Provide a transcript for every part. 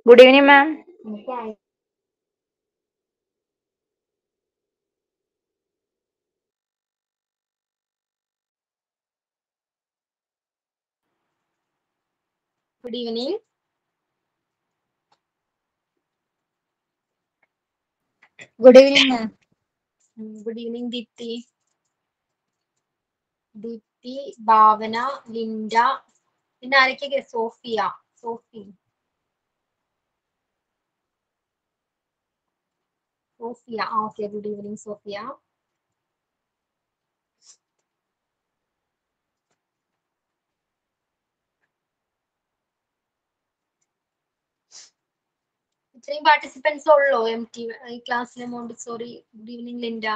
Good evening, ma'am. Good evening. Good evening, ma'am. Mm, Good evening, Deepthi. Deepthi Bhavana Linda പിന്നെ ആരൊക്കെ Sophia Sophie Sophia ആ okay good evening Sophia ഇത്രയും participants ഉള്ളോ M T ഈ ക്ലാസ്സിലെ Montessori good evening Linda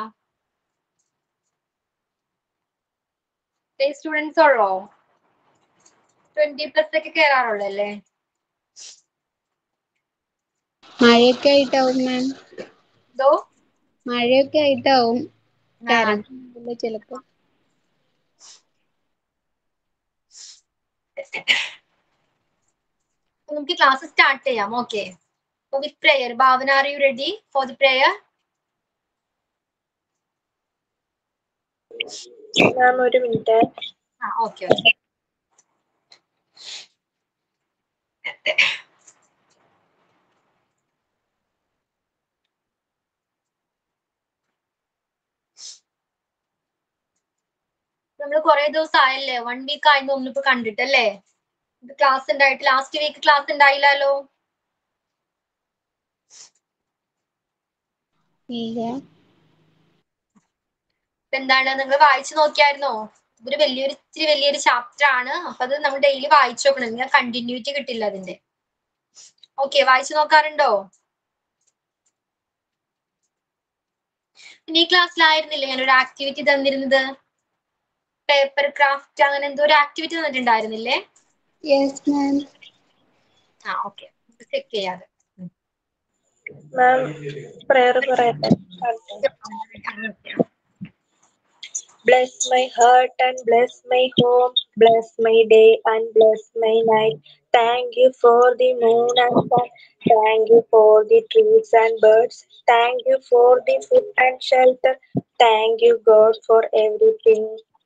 ഇത്രയും students ഉള്ളോ twenty plus ഒക്കെ കയറാറുള്ളൂ അല്ലേ മഴയൊക്കെ ആയിട്ടാവും മാം എന്തോ മഴയൊക്കെ ആയിട്ടാവും ആ, കറണ്ട് ചിലപ്പോ അപ്പൊ നമുക്ക് ക്ലാസ് സ്റ്റാർട്ട് ചെയ്യാം okay with prayer Bhavana are you ready for the prayer ma'am ഒരു മിനിറ്റ് ആ ഓക്കെ ഓക്കെ നമ്മൾ കുറെ ദിവസം ആയല്ലേ വൺ വീക്ക് ആയിരുന്നു ഒന്നിപ്പോ കണ്ടിട്ടല്ലേ ക്ലാസ് ഉണ്ടായിട്ട് ലാസ്റ്റ് വീക്ക് ക്ലാസ് ഉണ്ടായില്ലല്ലോ ഇല്ല ഇപ്പൊ എന്താണ് നിങ്ങൾ വായിച്ചു നോക്കിയായിരുന്നോ ഇതൊരു വലിയൊരു ഇച്ചിരി വലിയൊരു ചാപ്റ്റർ ആണ് അപ്പൊ അത് നമ്മൾ ഡെയിലി വായിച്ചു നോക്കണം നിങ്ങൾ കണ്ടിന്യൂറ്റി കിട്ടില്ല അതിന്റെ ഓക്കെ വായിച്ചു നോക്കാറുണ്ടോ പിന്നെ ഈ ക്ലാസ്സിലായിരുന്നില്ലേ ഞാനൊരു ആക്ടിവിറ്റി തന്നിരുന്നത് പേപ്പർ ക്രാഫ്റ്റ് അങ്ങനെ എന്തോ ഒരു ആക്ടിവിറ്റി തന്നിട്ടുണ്ടായിരുന്നില്ലേ യെസ് മാം ആ ഓക്കെ ചെക്ക് ചെയ്യാതെ മാം പ്രയർ പറയട്ടെ Bless my heart and bless my home, bless my day and bless my night. Thank you for the moon and sun, thank you for the trees and birds, thank you for the food and shelter, thank you God for everything.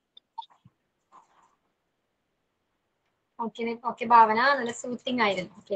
Okay okay Bhavana നല്ല soothing ആയിരുന്നു okay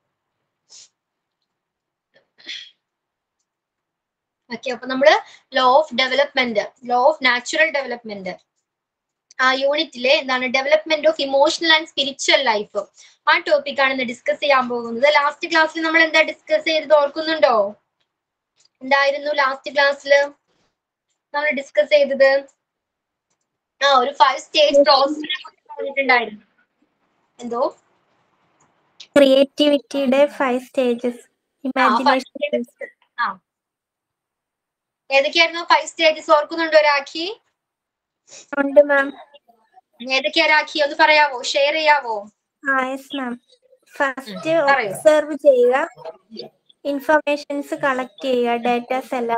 okay അപ്പൊ നമ്മള് law of development law of natural development ആ യൂണിറ്റിലെ എന്താണ് development of emotional and spiritual life ആ topic ആണ് ഇന്ന് ഡിസ്കസ് ചെയ്യാൻ പോകുന്നത് ലാസ്റ്റ് ക്ലാസ്സിൽ നമ്മൾ എന്താ ഡിസ്കസ് ചെയ്തത് ഓർക്കുന്നുണ്ടോ എന്തായിരുന്നു ലാസ്റ്റ് ക്ലാസ്സിൽ നമ്മൾ ഡിസ്കസ് ചെയ്തത് ആ ഒരു ഫൈവ് സ്റ്റേജ് പ്രോസസ്സിനെ കുറിച്ച് പറഞ്ഞിട്ടുണ്ടായിരുന്നു എന്തോ ക്രിയേറ്റിവിറ്റിയുടെ ഫൈവ് സ്റ്റേജസ് ആ five ഇമാജിനേഷൻ stages. ആ ഏതൊക്കെയായിരുന്നു ഫൈവ് സ്റ്റേജസ് ഓർക്കുന്നുണ്ടോ രാഖി ഉണ്ട് മാം ഏതൊക്കെയാ രാഖി ഒന്ന് പറയാവോ ഷെയർ ചെയ്യാവോ ആ യെസ് മാം ഫസ്റ്റ് ഉം, പറയൂ. ഒബ്സർവ് ചെയ്യുക ഇൻഫർമേഷൻസ് കളക്ട് ചെയ്യുക ഡേറ്റാസ് എല്ലാം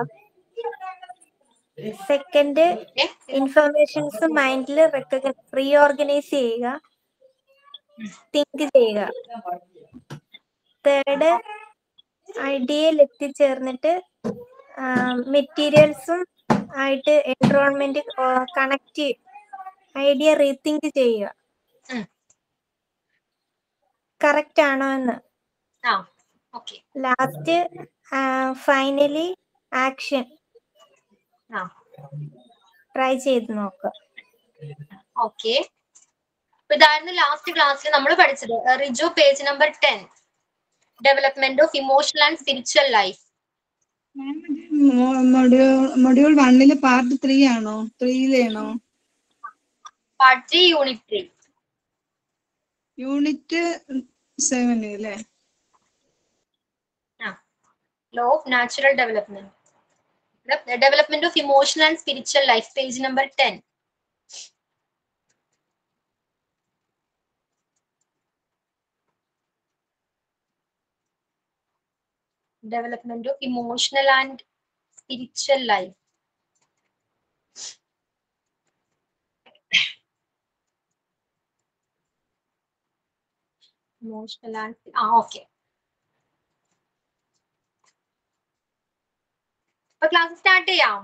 സെക്കൻഡ് ഏ? ഇൻഫർമേഷൻസ് മൈൻഡിൽ റീഓർഗനൈസ് ചെയ്യുക തിങ്ക് ചെയ്യുക തേർഡ് ഐഡിയയിൽ എത്തിച്ചേർന്നിട്ട് മെറ്റീരിയൽസും ആയിട്ട് എൻറോൺമെന്റ് കണക്ട് ഐഡിയ റീതിങ്ക് ചെയ്യുക ഉം. കറക്റ്റ് ആണോ എന്ന് ആ ഓക്കെ ലാസ്റ്റ് ഫൈനലി ആക്ഷൻ ആ ട്രൈ ചെയ്ത് നോക്കുക ഓക്കെ ഇതായിരുന്നു ലാസ്റ്റ് ക്ലാസ്സിൽ നമ്മൾ പഠിച്ചത് Riju page number ten development of emotional and spiritual life module വണ്ണില് പാർട്ട് ത്രീ ആണോ ത്രീയിലാണോ part three unit three unit seven അല്ലേ law of natural development development of emotional and spiritual life page number ten development of emotional and spiritual life. Emotional and ah okay. അപ്പൊ class start ചെയ്യാം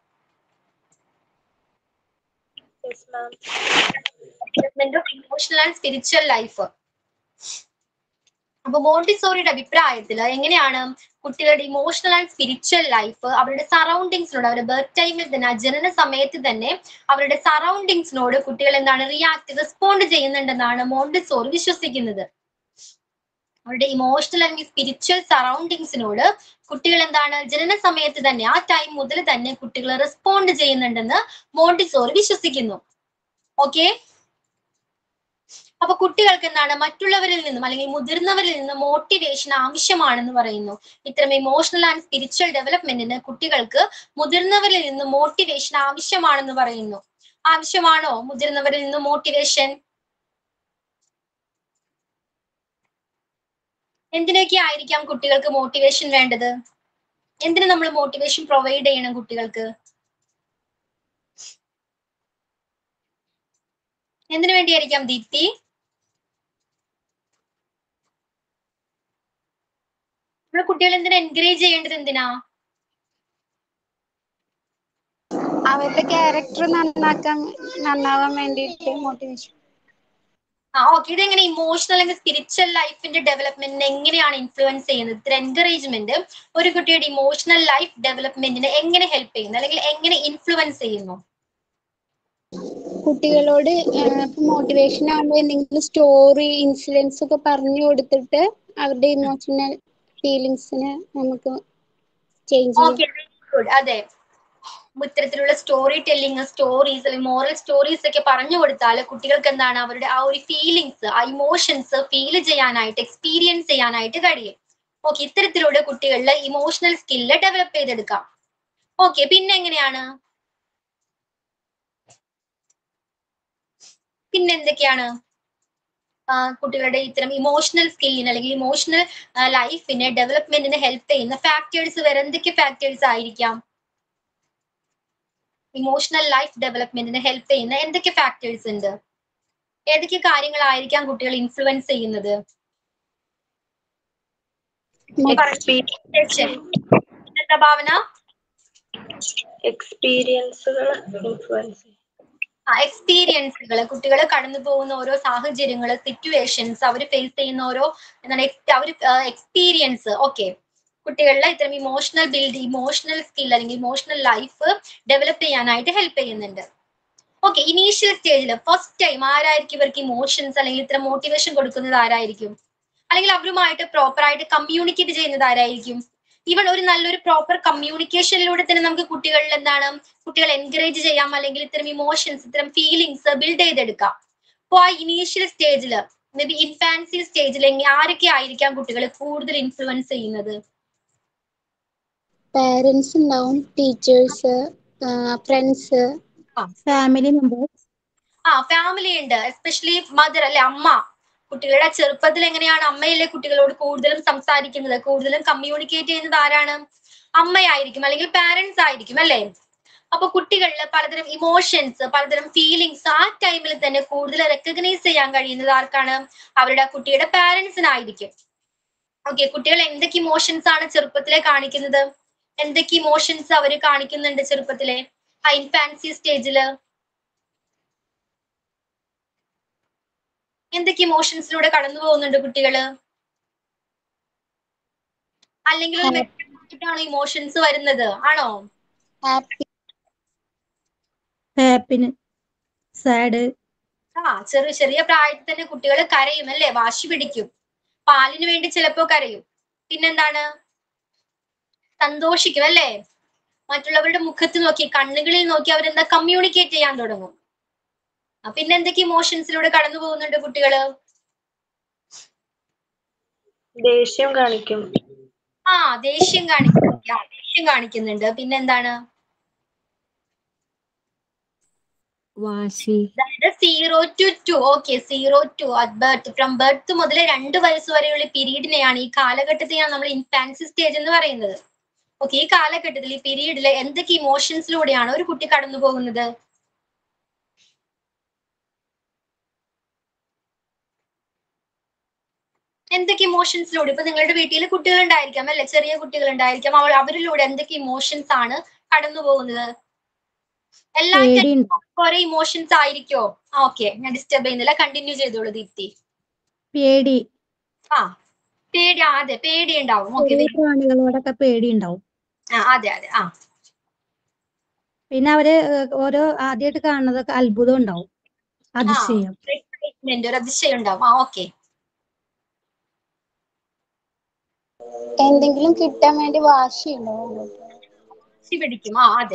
yes ma'am development of emotional and spiritual life അപ്പൊ മോണ്ടിസോറിയുടെ അഭിപ്രായത്തിൽ എങ്ങനെയാണ് കുട്ടികളുടെ emotional and spiritual life അവരുടെ സറൗണ്ടിങ്സിനോട് അവരുടെ birth ടൈമിൽ തന്നെ ആ ജനന സമയത്ത് തന്നെ അവരുടെ സറൗണ്ടിങ്സിനോട് കുട്ടികൾ എന്താണ് റിയാക്ട് റെസ്പോണ്ട് ചെയ്യുന്നുണ്ടെന്നാണ് മോണ്ടിസോറി വിശ്വസിക്കുന്നത് അവരുടെ ഇമോഷണൽ അല്ലെങ്കിൽ സ്പിരിച്വൽ സറൗണ്ടിങ്സിനോട് കുട്ടികൾ എന്താണ് ജനന സമയത്ത് തന്നെ ആ ടൈം മുതൽ തന്നെ കുട്ടികൾ റെസ്പോണ്ട് ചെയ്യുന്നുണ്ടെന്ന് മോണ്ടിസോറി വിശ്വസിക്കുന്നു ഓക്കെ അപ്പൊ കുട്ടികൾക്ക് എന്താണ് മറ്റുള്ളവരിൽ നിന്നും അല്ലെങ്കിൽ മുതിർന്നവരിൽ നിന്നും മോട്ടിവേഷൻ ആവശ്യമാണെന്ന് പറയുന്നു ഇത്തരം ഇമോഷണൽ ആൻഡ് സ്പിരിച്വൽ ഡെവലപ്മെന്റിന് കുട്ടികൾക്ക് മുതിർന്നവരിൽ നിന്നും മോട്ടിവേഷൻ ആവശ്യമാണെന്ന് പറയുന്നു ആവശ്യമാണോ മുതിർന്നവരിൽ നിന്നും മോട്ടിവേഷൻ എന്തിനൊക്കെ ആയിരിക്കാം കുട്ടികൾക്ക് മോട്ടിവേഷൻ വേണ്ടത് എന്തിനു നമ്മൾ മോട്ടിവേഷൻ പ്രൊവൈഡ് ചെയ്യണം കുട്ടികൾക്ക് എന്തിനു വേണ്ടിയായിരിക്കാം ദീപ്തി നമ്മുടെ കുട്ടികൾ എന്തിനാ എൻകറേജ് ചെയ്യേണ്ടത് എന്തിനാ അവരുടെ ക്യാരക്ടർ നന്നാക്കാൻ നന്നാവാൻ വേണ്ടിയിട്ട് മോട്ടിവേഷൻ ആ ഓക്കെ ഇതെങ്ങനെ ഇമോഷണൽ അല്ലെങ്കിൽ സ്പിരിച്വൽ ലൈഫിന്റെ ഡെവലപ്മെന്റിനെ എങ്ങനെയാണ് ഇൻഫ്ലുവൻസ് ചെയ്യുന്നത് ഇത്ര എൻകറേജ്മെന്റ് ഒരു കുട്ടിയുടെ ഇമോഷണൽ ലൈഫ് ഡെവലപ്മെന്റിനെ എങ്ങനെ ഹെൽപ്പ് ചെയ്യുന്നു അല്ലെങ്കിൽ എങ്ങനെ ഇൻഫ്ലുവൻസ് ചെയ്യുന്നു കുട്ടികളോട് മോട്ടിവേഷൻ ആകുമ്പോൾ എന്തെങ്കിലും സ്റ്റോറി ഇൻസിഡൻസ് ഒക്കെ പറഞ്ഞു കൊടുത്തിട്ട് അവരുടെ ഇമോഷണൽ ഫീലിങ്സിനെ നമുക്ക് ചേഞ്ച് ചെയ്യാം ഓക്കെ ഗുഡ് അതെ ഇത്തരത്തിലുള്ള സ്റ്റോറി ടെല്ലിങ് സ്റ്റോറീസ് അല്ലെങ്കിൽ മോറൽ സ്റ്റോറീസ് ഒക്കെ പറഞ്ഞു കൊടുത്താൽ കുട്ടികൾക്ക് എന്താണ് അവരുടെ ആ ഒരു ഫീലിങ്സ് ആ ഇമോഷൻസ് ഫീൽ ചെയ്യാനായിട്ട് എക്സ്പീരിയൻസ് ചെയ്യാനായിട്ട് കഴിയും ഓക്കെ ഇത്തരത്തിലൂടെ കുട്ടികളിലെ ഇമോഷണൽ സ്കില്ല് ഡെവലപ്പ് ചെയ്തെടുക്കാം ഓക്കെ പിന്നെ എങ്ങനെയാണ് പിന്നെ എന്തൊക്കെയാണ് ആ, കുട്ടികളുടെ ഇത്തരം ഇമോഷണൽ സ്കില്ലിന് അല്ലെങ്കിൽ ഇമോഷണൽ ലൈഫിനെ ഡെവലപ്മെന്റിന് ഹെൽപ്പ് ചെയ്യുന്ന ഫാക്ടേഴ്സ് വേറെ എന്തൊക്കെ ഫാക്ടേഴ്സ് ആയിരിക്കാം ഇമോഷണൽ ലൈഫ് ഡെവലപ്മെന്റിന് ഹെൽപ്പ് ചെയ്യുന്ന എന്തൊക്കെ ഫാക്ടേഴ്സ് ഉണ്ട് ഏതൊക്കെ കാര്യങ്ങളായിരിക്കാം കുട്ടികൾ ഇൻഫ്ലുവൻസ് ചെയ്യുന്നത് എന്താ ഭാവന എക്സ്പീരിയൻസുകൾ ഇൻഫ്ലുവൻസ് ആ എക്സ്പീരിയൻസുകൾ കുട്ടികൾ കടന്നു പോകുന്ന ഓരോ സാഹചര്യങ്ങൾ സിറ്റുവേഷൻസ് അവർ ഫേസ് ചെയ്യുന്ന ഓരോ എന്താണ് അവർ എക്സ്പീരിയൻസ് ഓക്കെ കുട്ടികളിലെ ഇത്തരം ഇമോഷണൽ ബിൽഡ് ഇമോഷണൽ സ്കിൽ അല്ലെങ്കിൽ ഇമോഷണൽ ലൈഫ് ഡെവലപ്പ് ചെയ്യാനായിട്ട് ഹെൽപ്പ് ചെയ്യുന്നുണ്ട് ഓക്കെ ഇനീഷ്യൽ സ്റ്റേജിൽ ഫസ്റ്റ് ടൈം ആരായിരിക്കും ഇവർക്ക് ഇമോഷൻസ് അല്ലെങ്കിൽ ഇത്തരം മോട്ടിവേഷൻ കൊടുക്കുന്നത് ആരായിരിക്കും അല്ലെങ്കിൽ അവരുമായിട്ട് പ്രോപ്പർ ആയിട്ട് കമ്മ്യൂണിക്കേറ്റ് ചെയ്യുന്നത് ആരായിരിക്കും ഈവൻ ഒരു നല്ലൊരു പ്രോപ്പർ കമ്മ്യൂണിക്കേഷനിലൂടെ തന്നെ നമുക്ക് കുട്ടികളിൽ എന്താണ് കുട്ടികളെ എൻകറേജ് ചെയ്യാം അല്ലെങ്കിൽ ഇത്തരം ഇമോഷൻസ് ഇത്തരം ഫീലിങ്സ് ബിൽഡ് ചെയ്തെടുക്കാം അപ്പോൾ ആ ഇനീഷ്യൽ സ്റ്റേജിൽ മേ ബി ഇൻഫാൻസി സ്റ്റേജിൽ ആരൊക്കെ ആയിരിക്കാം കുട്ടികളെ കൂടുതൽ ഇൻഫ്ലുവൻസ് ചെയ്യുന്നത് പാരൻസ് ഉണ്ടാവും ടീച്ചേഴ്സ് ഫ്രണ്ട്സ് ഫാമിലി മെമ്പേഴ്സ് ആ ഫാമിലി ഉണ്ട് എസ്പെഷ്യലി മദർ അല്ലെ അമ്മ കുട്ടികളുടെ ചെറുപ്പത്തിൽ എങ്ങനെയാണ് അമ്മയല്ലേ കുട്ടികളോട് കൂടുതലും സംസാരിക്കുന്നത് കൂടുതലും കമ്മ്യൂണിക്കേറ്റ് ചെയ്യുന്നത് ആരാണ് അമ്മയായിരിക്കും അല്ലെങ്കിൽ പാരന്റ്സ് ആയിരിക്കും അല്ലേ അപ്പൊ കുട്ടികളിൽ പലതരം ഇമോഷൻസ് പലതരം ഫീലിങ്സ് ആ ടൈമിൽ തന്നെ കൂടുതൽ റെക്കഗ്നൈസ് ചെയ്യാൻ കഴിയുന്നത് ആർക്കാണ് അവരുടെ കുട്ടിയുടെ പാരന്റ്സിനായിരിക്കും ഓക്കെ കുട്ടികൾ എന്തൊക്കെ ഇമോഷൻസ് ആണ് ചെറുപ്പത്തിലെ കാണിക്കുന്നത് എന്തൊക്കെ ഇമോഷൻസ് അവർ കാണിക്കുന്നുണ്ട് ചെറുപ്പത്തിലെ ആ ഇൻഫാൻസി സ്റ്റേജില് എന്തൊക്കെ ഇമോഷൻസിലൂടെ കടന്നു പോകുന്നുണ്ട് കുട്ടികള് അല്ലെങ്കിൽ ഒരു മെച്ചമായിട്ടാണോ ഇമോഷൻസ് വരുന്നത് ആണോ ഹാപ്പി ഹാപ്പിന് സാഡ് ആ ചെറിയ ചെറിയ പ്രായത്തിൽ തന്നെ കുട്ടികൾ കരയും അല്ലേ വാശി പിടിക്കും പാലിന് വേണ്ടി ചിലപ്പോ കരയും പിന്നെന്താണ് സന്തോഷിക്കും അല്ലേ മറ്റുള്ളവരുടെ മുഖത്ത് നോക്കി കണ്ണുകളിൽ നോക്കി അവരെന്താ കമ്മ്യൂണിക്കേറ്റ് ചെയ്യാൻ തുടങ്ങും ആ, പിന്നെ എന്തൊക്കെ ഇമോഷൻസിലൂടെ കടന്നു പോകുന്നുണ്ട് കുട്ടികള് ദേഷ്യം കാണിക്കും ആ ദേഷ്യം കാണിക്കുന്നുണ്ട് ആ, ദേഷ്യം കാണിക്കുന്നുണ്ട് പിന്നെന്താണ് വാശി അതായത് zero to two okay zero to birth from birth മുതൽ രണ്ട് വയസ്സ് വരെയുള്ള പീരീഡിനെയാണ് ഈ കാലഘട്ടത്തെയാണ് നമ്മൾ ഇൻഫാൻസി സ്റ്റേജ് എന്ന് പറയുന്നത് ഓക്കെ ഈ കാലഘട്ടത്തിൽ ഈ പീരീഡിൽ എന്തൊക്കെ ഇമോഷൻസിലൂടെയാണ് ഒരു കുട്ടി കടന്നു പോകുന്നത് എന്തൊക്കെ ഇമോഷൻസിലൂടെ ഇപ്പൊ നിങ്ങളുടെ വീട്ടിൽ കുട്ടികൾ ഉണ്ടായിരിക്കാം അല്ലെ ചെറിയ കുട്ടികൾ ഉണ്ടായിരിക്കാം അവൾ അവരിലൂടെ എന്തൊക്കെ ഇമോഷൻസ് ആണ് കടന്നു പോകുന്നത് എല്ലാ പേടിയുണ്ട് കുറെ ഇമോഷൻസ് ആയിരിക്കോ ഓക്കെ ഞാൻ ഡിസ്റ്റർബ് ചെയ്യുന്നില്ല കണ്ടിന്യൂ ചെയ്തോളൂ ദീപ്തി പേടി ആ പേടി ആ, അതെ പേടി ഉണ്ടാവും ഓക്കെ ചെറിയ പ്രാണികളോടൊക്കെ പേടി ഉണ്ടാവും അതെ അതെ ആ പിന്നെ അവര് ഏഹ് ഓരോ ആദ്യമായിട്ട് കാണുന്നതൊക്കെ അത്ഭുതം ഉണ്ടാവും അതിശയം എക്സൈറ്റ്മെന്റ് ഒരു അതിശയം ഉണ്ടാവും ആ ഓക്കെ എന്തെങ്കിലും കിട്ടാൻ വേണ്ടി വാശിയുണ്ടാവും പിടിക്കും ആ അതെ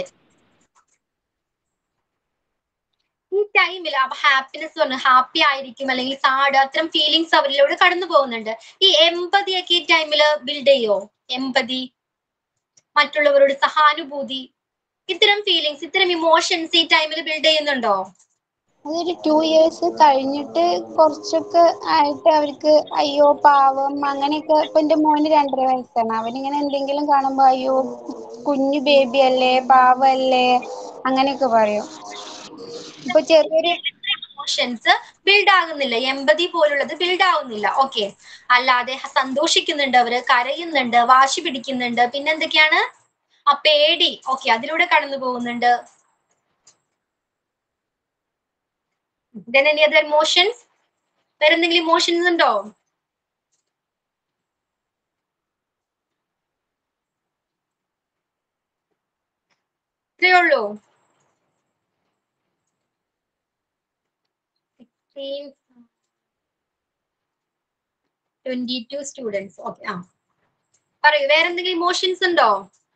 ഈ ടൈമിൽ അപ്പൊ ഹാപ്പിനെസ് പറഞ്ഞു ഹാപ്പി ആയിരിക്കും അല്ലെങ്കിൽ സാഡ് അത്തരം ഫീലിങ്സ് അവരിലൂടെ കടന്നു പോകുന്നുണ്ട് ഈ എമ്പതി ഒക്കെ ഈ ടൈമിൽ ബിൽഡ് ചെയ്യോ എമ്പതി മറ്റുള്ളവരോട് സഹാനുഭൂതി ഇത്തരം ഫീലിങ്സ് ഇത്തരം ഇമോഷൻസ് ഈ ടൈമിൽ ബിൽഡ് ചെയ്യുന്നുണ്ടോ അതൊരു ടു ഇയേഴ്സ് കഴിഞ്ഞിട്ട് കുറച്ചൊക്കെ ആയിട്ട് അവർക്ക് അയ്യോ പാവം അങ്ങനെയൊക്കെ ഇപ്പൊ എന്റെ മോന് രണ്ടര വയസ്സാണ് അവനിങ്ങനെ എന്തെങ്കിലും കാണുമ്പോ അയ്യോ കുഞ്ഞു ബേബി അല്ലേ പാവല്ലേ അങ്ങനെയൊക്കെ പറയും ഇപ്പൊ ചെറിയൊരു ഇമോഷൻസ് ബിൽഡ് ആകുന്നില്ല എമ്പതി പോലുള്ളത് ബിൽഡ് ആവുന്നില്ല ഓക്കെ അല്ലാതെ ഹ- സന്തോഷിക്കുന്നുണ്ട് അവര് കരയുന്നുണ്ട് വാശി പിടിക്കുന്നുണ്ട് പിന്നെന്തൊക്കെയാണ് ആ പേടി ഓക്കെ അതിലൂടെ കടന്നു പോകുന്നുണ്ട് then any other emotions വേറെ എന്തെങ്കിലും ഇമോഷൻസ് ഉണ്ടോ ഇത്രയേ ഉള്ളൂ ട്വന്റി ടു സ്റ്റുഡൻസ് ഓക്കെ ആ പറയൂ വേറെ എന്തെങ്കിലും ഇമോഷൻസ് ഉണ്ടോ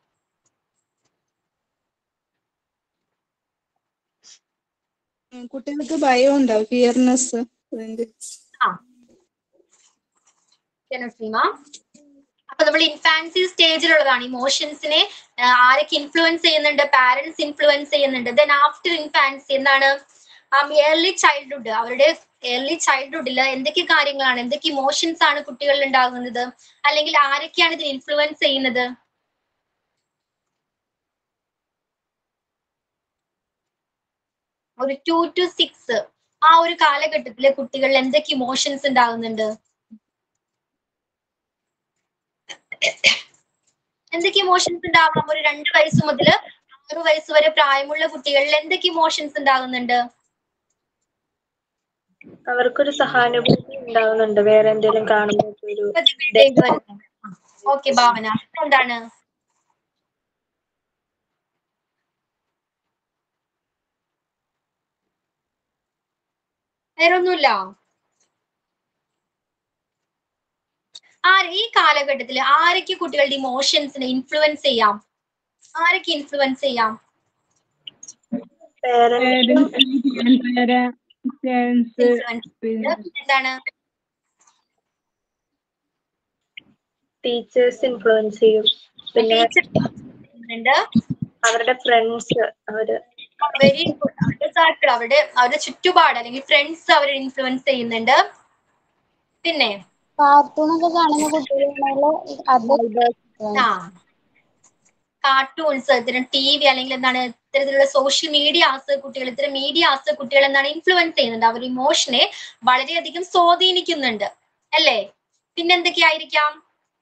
ഉം, കുട്ടികൾക്ക് ഭയം ഉണ്ടാവും ഫിയർനെസ് ആ ജനസീമ അപ്പൊ നമ്മൾ ഇൻഫാൻസി സ്റ്റേജിലുള്ളതാണ് ഇമോഷൻസിനെ ആരൊക്കെ ഇൻഫ്ലുവൻസ് ചെയ്യുന്നുണ്ട് പാരന്റ്സ് ഇൻഫ്ലുവൻസ് ചെയ്യുന്നുണ്ട് ദെൻ ആഫ്റ്റർ ഇൻഫാൻസി എന്താണ് ഏർലി ചൈൽഡ്ഹുഡ് അവരുടെ ഏർലി ചൈൽഡ്ഹുഡിൽ എന്തൊക്കെ കാര്യങ്ങളാണ് എന്തൊക്കെ ഇമോഷൻസ് ആണ് കുട്ടികളിൽ ഉണ്ടാകുന്നത് അല്ലെങ്കിൽ ആരൊക്കെയാണ് ഇതിന് ഇൻഫ്ലുവൻസ് ചെയ്യുന്നത് ഒരു ടു ടു സിക്സ് ആ ഒരു കാലഘട്ടത്തിലെ കുട്ടികളിൽ എന്തൊക്കെ ഇമോഷൻസ് ഉണ്ടാകുന്നുണ്ട് എന്തൊക്കെ ഇമോഷൻസ് ഉണ്ടാവാം ഒരു രണ്ട് വയസ്സ് മുതൽ ആറ് വയസ്സ് വരെ പ്രായമുള്ള കുട്ടികളിൽ എന്തൊക്കെ ഇമോഷൻസ് ഉണ്ടാകുന്നുണ്ട് അവർക്കൊരു സഹാനുഭൂതി ഉണ്ടാവുന്നുണ്ട് വേറെ എന്തെങ്കിലും കാണുമ്പോൾ ഒരു ഓക്കെ ഭാവന എന്താണ് വേറെ ഒന്നുമില്ല ആര് ഈ കാലഘട്ടത്തിൽ ആരൊക്കെ കുട്ടികളുടെ ഇമോഷൻസിനെ ഇൻഫ്ലുവൻസ് ചെയ്യാം ആരൊക്കെ ഇൻഫ്ലുവൻസ് ചെയ്യാം പേരൻസ് ഇൻഫ്ലുവൻസ് എന്താണ് ടീച്ചേഴ്സ് ഇൻഫ്ലുവൻസ് ചെയ്യും പിന്നെ ഉണ്ട് അവരുടെ ഫ്രണ്ട്സ് അവര് വെരി ഗുഡ് അവരുടെ സർക്കിൾ അവരുടെ അവരുടെ ചുറ്റുപാട് അല്ലെങ്കിൽ ഫ്രണ്ട്സ് അവരെ ഇൻഫ്ലുവൻസ് ചെയ്യുന്നുണ്ട് പിന്നെ കാർട്ടൂണൊക്കെ കാണുന്ന കുട്ടികളുണ്ടെങ്കിൽ അത് ആ കാർട്ടൂൺസ് ഇത്തരം ടി വി അല്ലെങ്കിൽ എന്താണ് ഇത്തരത്തിലുള്ള സോഷ്യൽ മീഡിയാസ് കുട്ടികൾ ഇത്തരം മീഡിയാസ് കുട്ടികൾ എന്താണ് ഇൻഫ്ലുവൻസ് ചെയ്യുന്നുണ്ട് അവർ ഇമോഷനെ വളരെയധികം സ്വാധീനിക്കുന്നുണ്ട് അല്ലേ പിന്നെ എന്തൊക്കെയായിരിക്കാം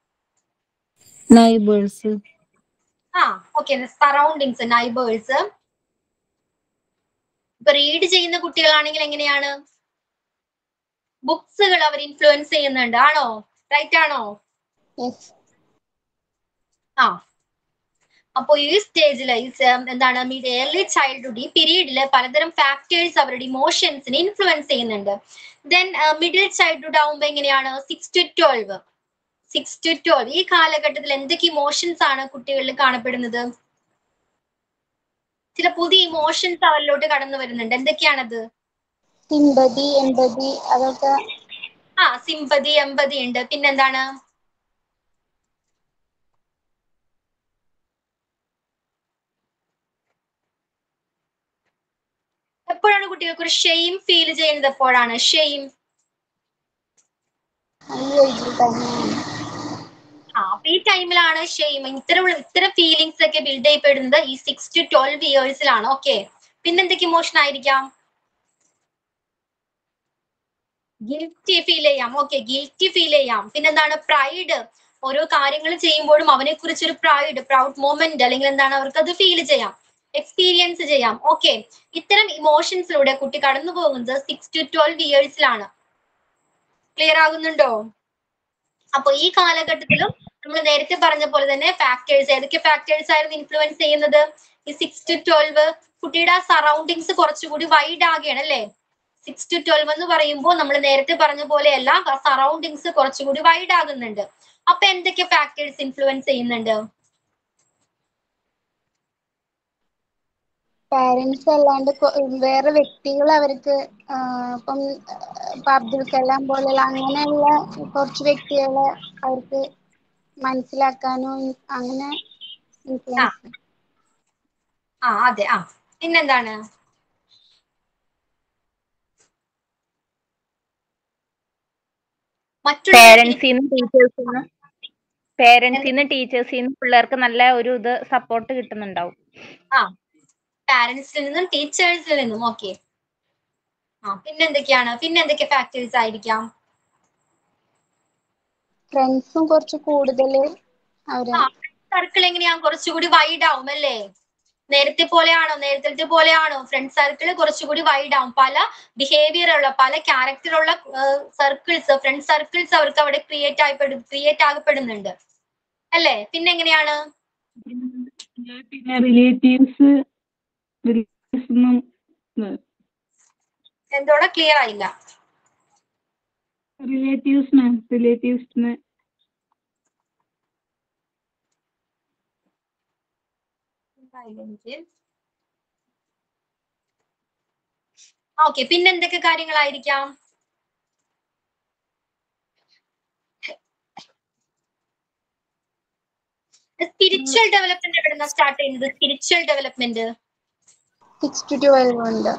നൈബേഴ്സ് ആ ഓക്കെ സറൗണ്ടിങ്സ് നൈബേഴ്സ് ഇപ്പൊ റീഡ് ചെയ്യുന്ന കുട്ടികളാണെങ്കിൽ എങ്ങനെയാണ് ബുക്സുകൾ അവർ ഇൻഫ്ലുവൻസ് ചെയ്യുന്നുണ്ട് ആണോ റൈറ്റ് ആണോ yes. ആ അപ്പൊ ഈ സ്റ്റേജിൽ എന്താണ് ഏർലി ചൈൽഡ്ഹുഡ് ഈ പീരീഡില് പലതരം ഫാക്ടേഴ്സ് അവരുടെ ഇമോഷൻസിനെ ഇൻഫ്ലുവൻസ് ചെയ്യുന്നുണ്ട് ദെൻ മിഡിൽ ചൈൽഡ്ഹുഡ് ആവുമ്പോ എങ്ങനെയാണ് six to twelve six to twelve ഈ കാലഘട്ടത്തിൽ എന്തൊക്കെ ഇമോഷൻസ് ആണ് കുട്ടികളിൽ കാണപ്പെടുന്നത് ചില പുതിയ ഇമോഷൻസ് അവരിലോട്ട് കടന്നു വരുന്നുണ്ട് എന്തൊക്കെയാണത് സിമ്പതി എമ്പതി അതൊക്കെ ആ സിമ്പതി എമ്പതി ഉണ്ട് പിന്നെന്താണ് എപ്പോഴാണ് കുട്ടികൾക്ക് ഒരു ഷെയിം ഫീൽ ചെയ്യുന്നത് എപ്പോഴാണ് ഷെയിം അയ്യോ ഇത് തന്നെയാണ് ആ അപ്പൊ ഈ ടൈമിലാണ് ഷെയിം ഇത്തരം ഇത്തരം ഫീലിങ്സ് ഒക്കെ ബിൽഡ് ചെയ്യപ്പെടുന്നത് ഈ സിക്സ് ടു ട്വൽവ് ഇയേഴ്സിലാണ് ഓക്കെ പിന്നെന്തൊക്കെ ഇമോഷൻ ആയിരിക്കാം ഗിൽറ്റി ഫീൽ ചെയ്യാം ഓക്കെ ഗിൽറ്റി ഫീൽ ചെയ്യാം പിന്നെന്താണ് പ്രൈഡ് ഓരോ കാര്യങ്ങൾ ചെയ്യുമ്പോഴും അവനെ കുറിച്ച് ഒരു പ്രൈഡ് പ്രൗഡ് മൊമെന്റ് അല്ലെങ്കിൽ എന്താണ് അവർക്ക് അത് ഫീൽ ചെയ്യാം എക്സ്പീരിയൻസ് ചെയ്യാം ഓക്കെ ഇത്തരം ഇമോഷൻസിലൂടെ കുട്ടി കടന്നു പോകുന്നത് സിക്സ് ടു ട്വൽവ് ഇയേഴ്സിലാണ് ക്ലിയർ ആകുന്നുണ്ടോ അപ്പൊ ഈ കാലഘട്ടത്തിലും നമ്മൾ നേരത്തെ പറഞ്ഞ പോലെ തന്നെ ഫാക്ടേഴ്സ് ഏതൊക്കെ ഫാക്ടേഴ്സ് ആയിരുന്നു ഇൻഫ്ലുവൻസ് ചെയ്യുന്നത് ഈ സിക്സ് ടു ട്വൽവ് കുട്ടിയുടെ ആ സറൗണ്ടിങ്സ് കുറച്ചുകൂടി വൈഡ് ആകുകയാണ് അല്ലേ സിക്സ് ടു ട്വൽവ് എന്ന് പറയുമ്പോൾ നമ്മൾ നേരത്തെ പറഞ്ഞ പോലെയല്ല സറൗണ്ടിങ്സ് കുറച്ചുകൂടി വൈഡ് ആകുന്നുണ്ട് അപ്പൊ എന്തൊക്കെ ഫാക്ടേഴ്സ് ഇൻഫ്ലുവൻസ് ചെയ്യുന്നുണ്ട് പാരന്റ്സ് അല്ലാണ്ട് കൊ- വേറെ വ്യക്തികൾ അവർക്ക് ആ, ഇപ്പം ഇപ്പൊ അബ്ദുൽ കലാം പോലെയുള്ള അങ്ങനെയുള്ള കുറച്ച് വ്യക്തികളെ അവർക്ക് മനസ്സിലാക്കാനും അങ്ങനെ ഇൻഫ്ലുവൻസ് ആ അതെ ആ പിന്നെന്താണ് മറ്റുള്ള പേരൻസിൽ നിന്ന് ടീച്ചേഴ്സിൽ നിന്ന് പേരൻസിൽ നിന്ന് ടീച്ചേഴ്സിൽ നിന്ന് പിള്ളേർക്ക് നല്ല ഒരു ഇത് സപ്പോർട്ട് കിട്ടുന്നുണ്ടാവും ആ പാരന്റ്സിൽ നിന്നും ടീച്ചേഴ്സിൽ നിന്നും ഓക്കെ ആ പിന്നെന്തൊക്കെയാണ് പിന്നെ എന്തൊക്കെ ഫാക്ടേഴ്സ് ആയിരിക്കാം ഫ്രണ്ട്സും കുറച്ച് കൂടുതൽ അവര് ആ സർക്കിൾ എങ്ങനെയാ കുറച്ചുകൂടി വൈഡ് ആവും അല്ലേ നേരത്തെ പോലെയാണോ നേരത്തെ പോലെയാണോ ഫ്രണ്ട് സർക്കിൾ കുറച്ചുകൂടി വൈഡ് ആവും പല ബിഹേവിയർ ഉള്ള പല ക്യാരക്ടർ ഉള്ള സർക്കിൾസ് ഫ്രണ്ട് സർക്കിൾസ് അവർക്ക് അവിടെ ക്രിയേറ്റ് ആയിപ്പെടും ക്രിയേറ്റ് ആകപ്പെടുന്നുണ്ട് അല്ലേ പിന്നെ എങ്ങനെയാണ് പിന്നെ റിലേറ്റീവ്സ് റിലേറ്റീവ്സ് എന്തോടെ ക്ലിയർ ആയില്ല റിലേറ്റീവ്സിന് റിലേറ്റീവ്സിന് ഓക്കെ പിന്നെ എന്തൊക്കെ കാര്യങ്ങളായിരിക്കാം സ്പിരിച്വൽ ഡെവലപ്മെന്റ് എവിടെ സ്റ്റാർട്ട് ചെയ്യുന്നത് spiritual development six to twelve ഉണ്ട്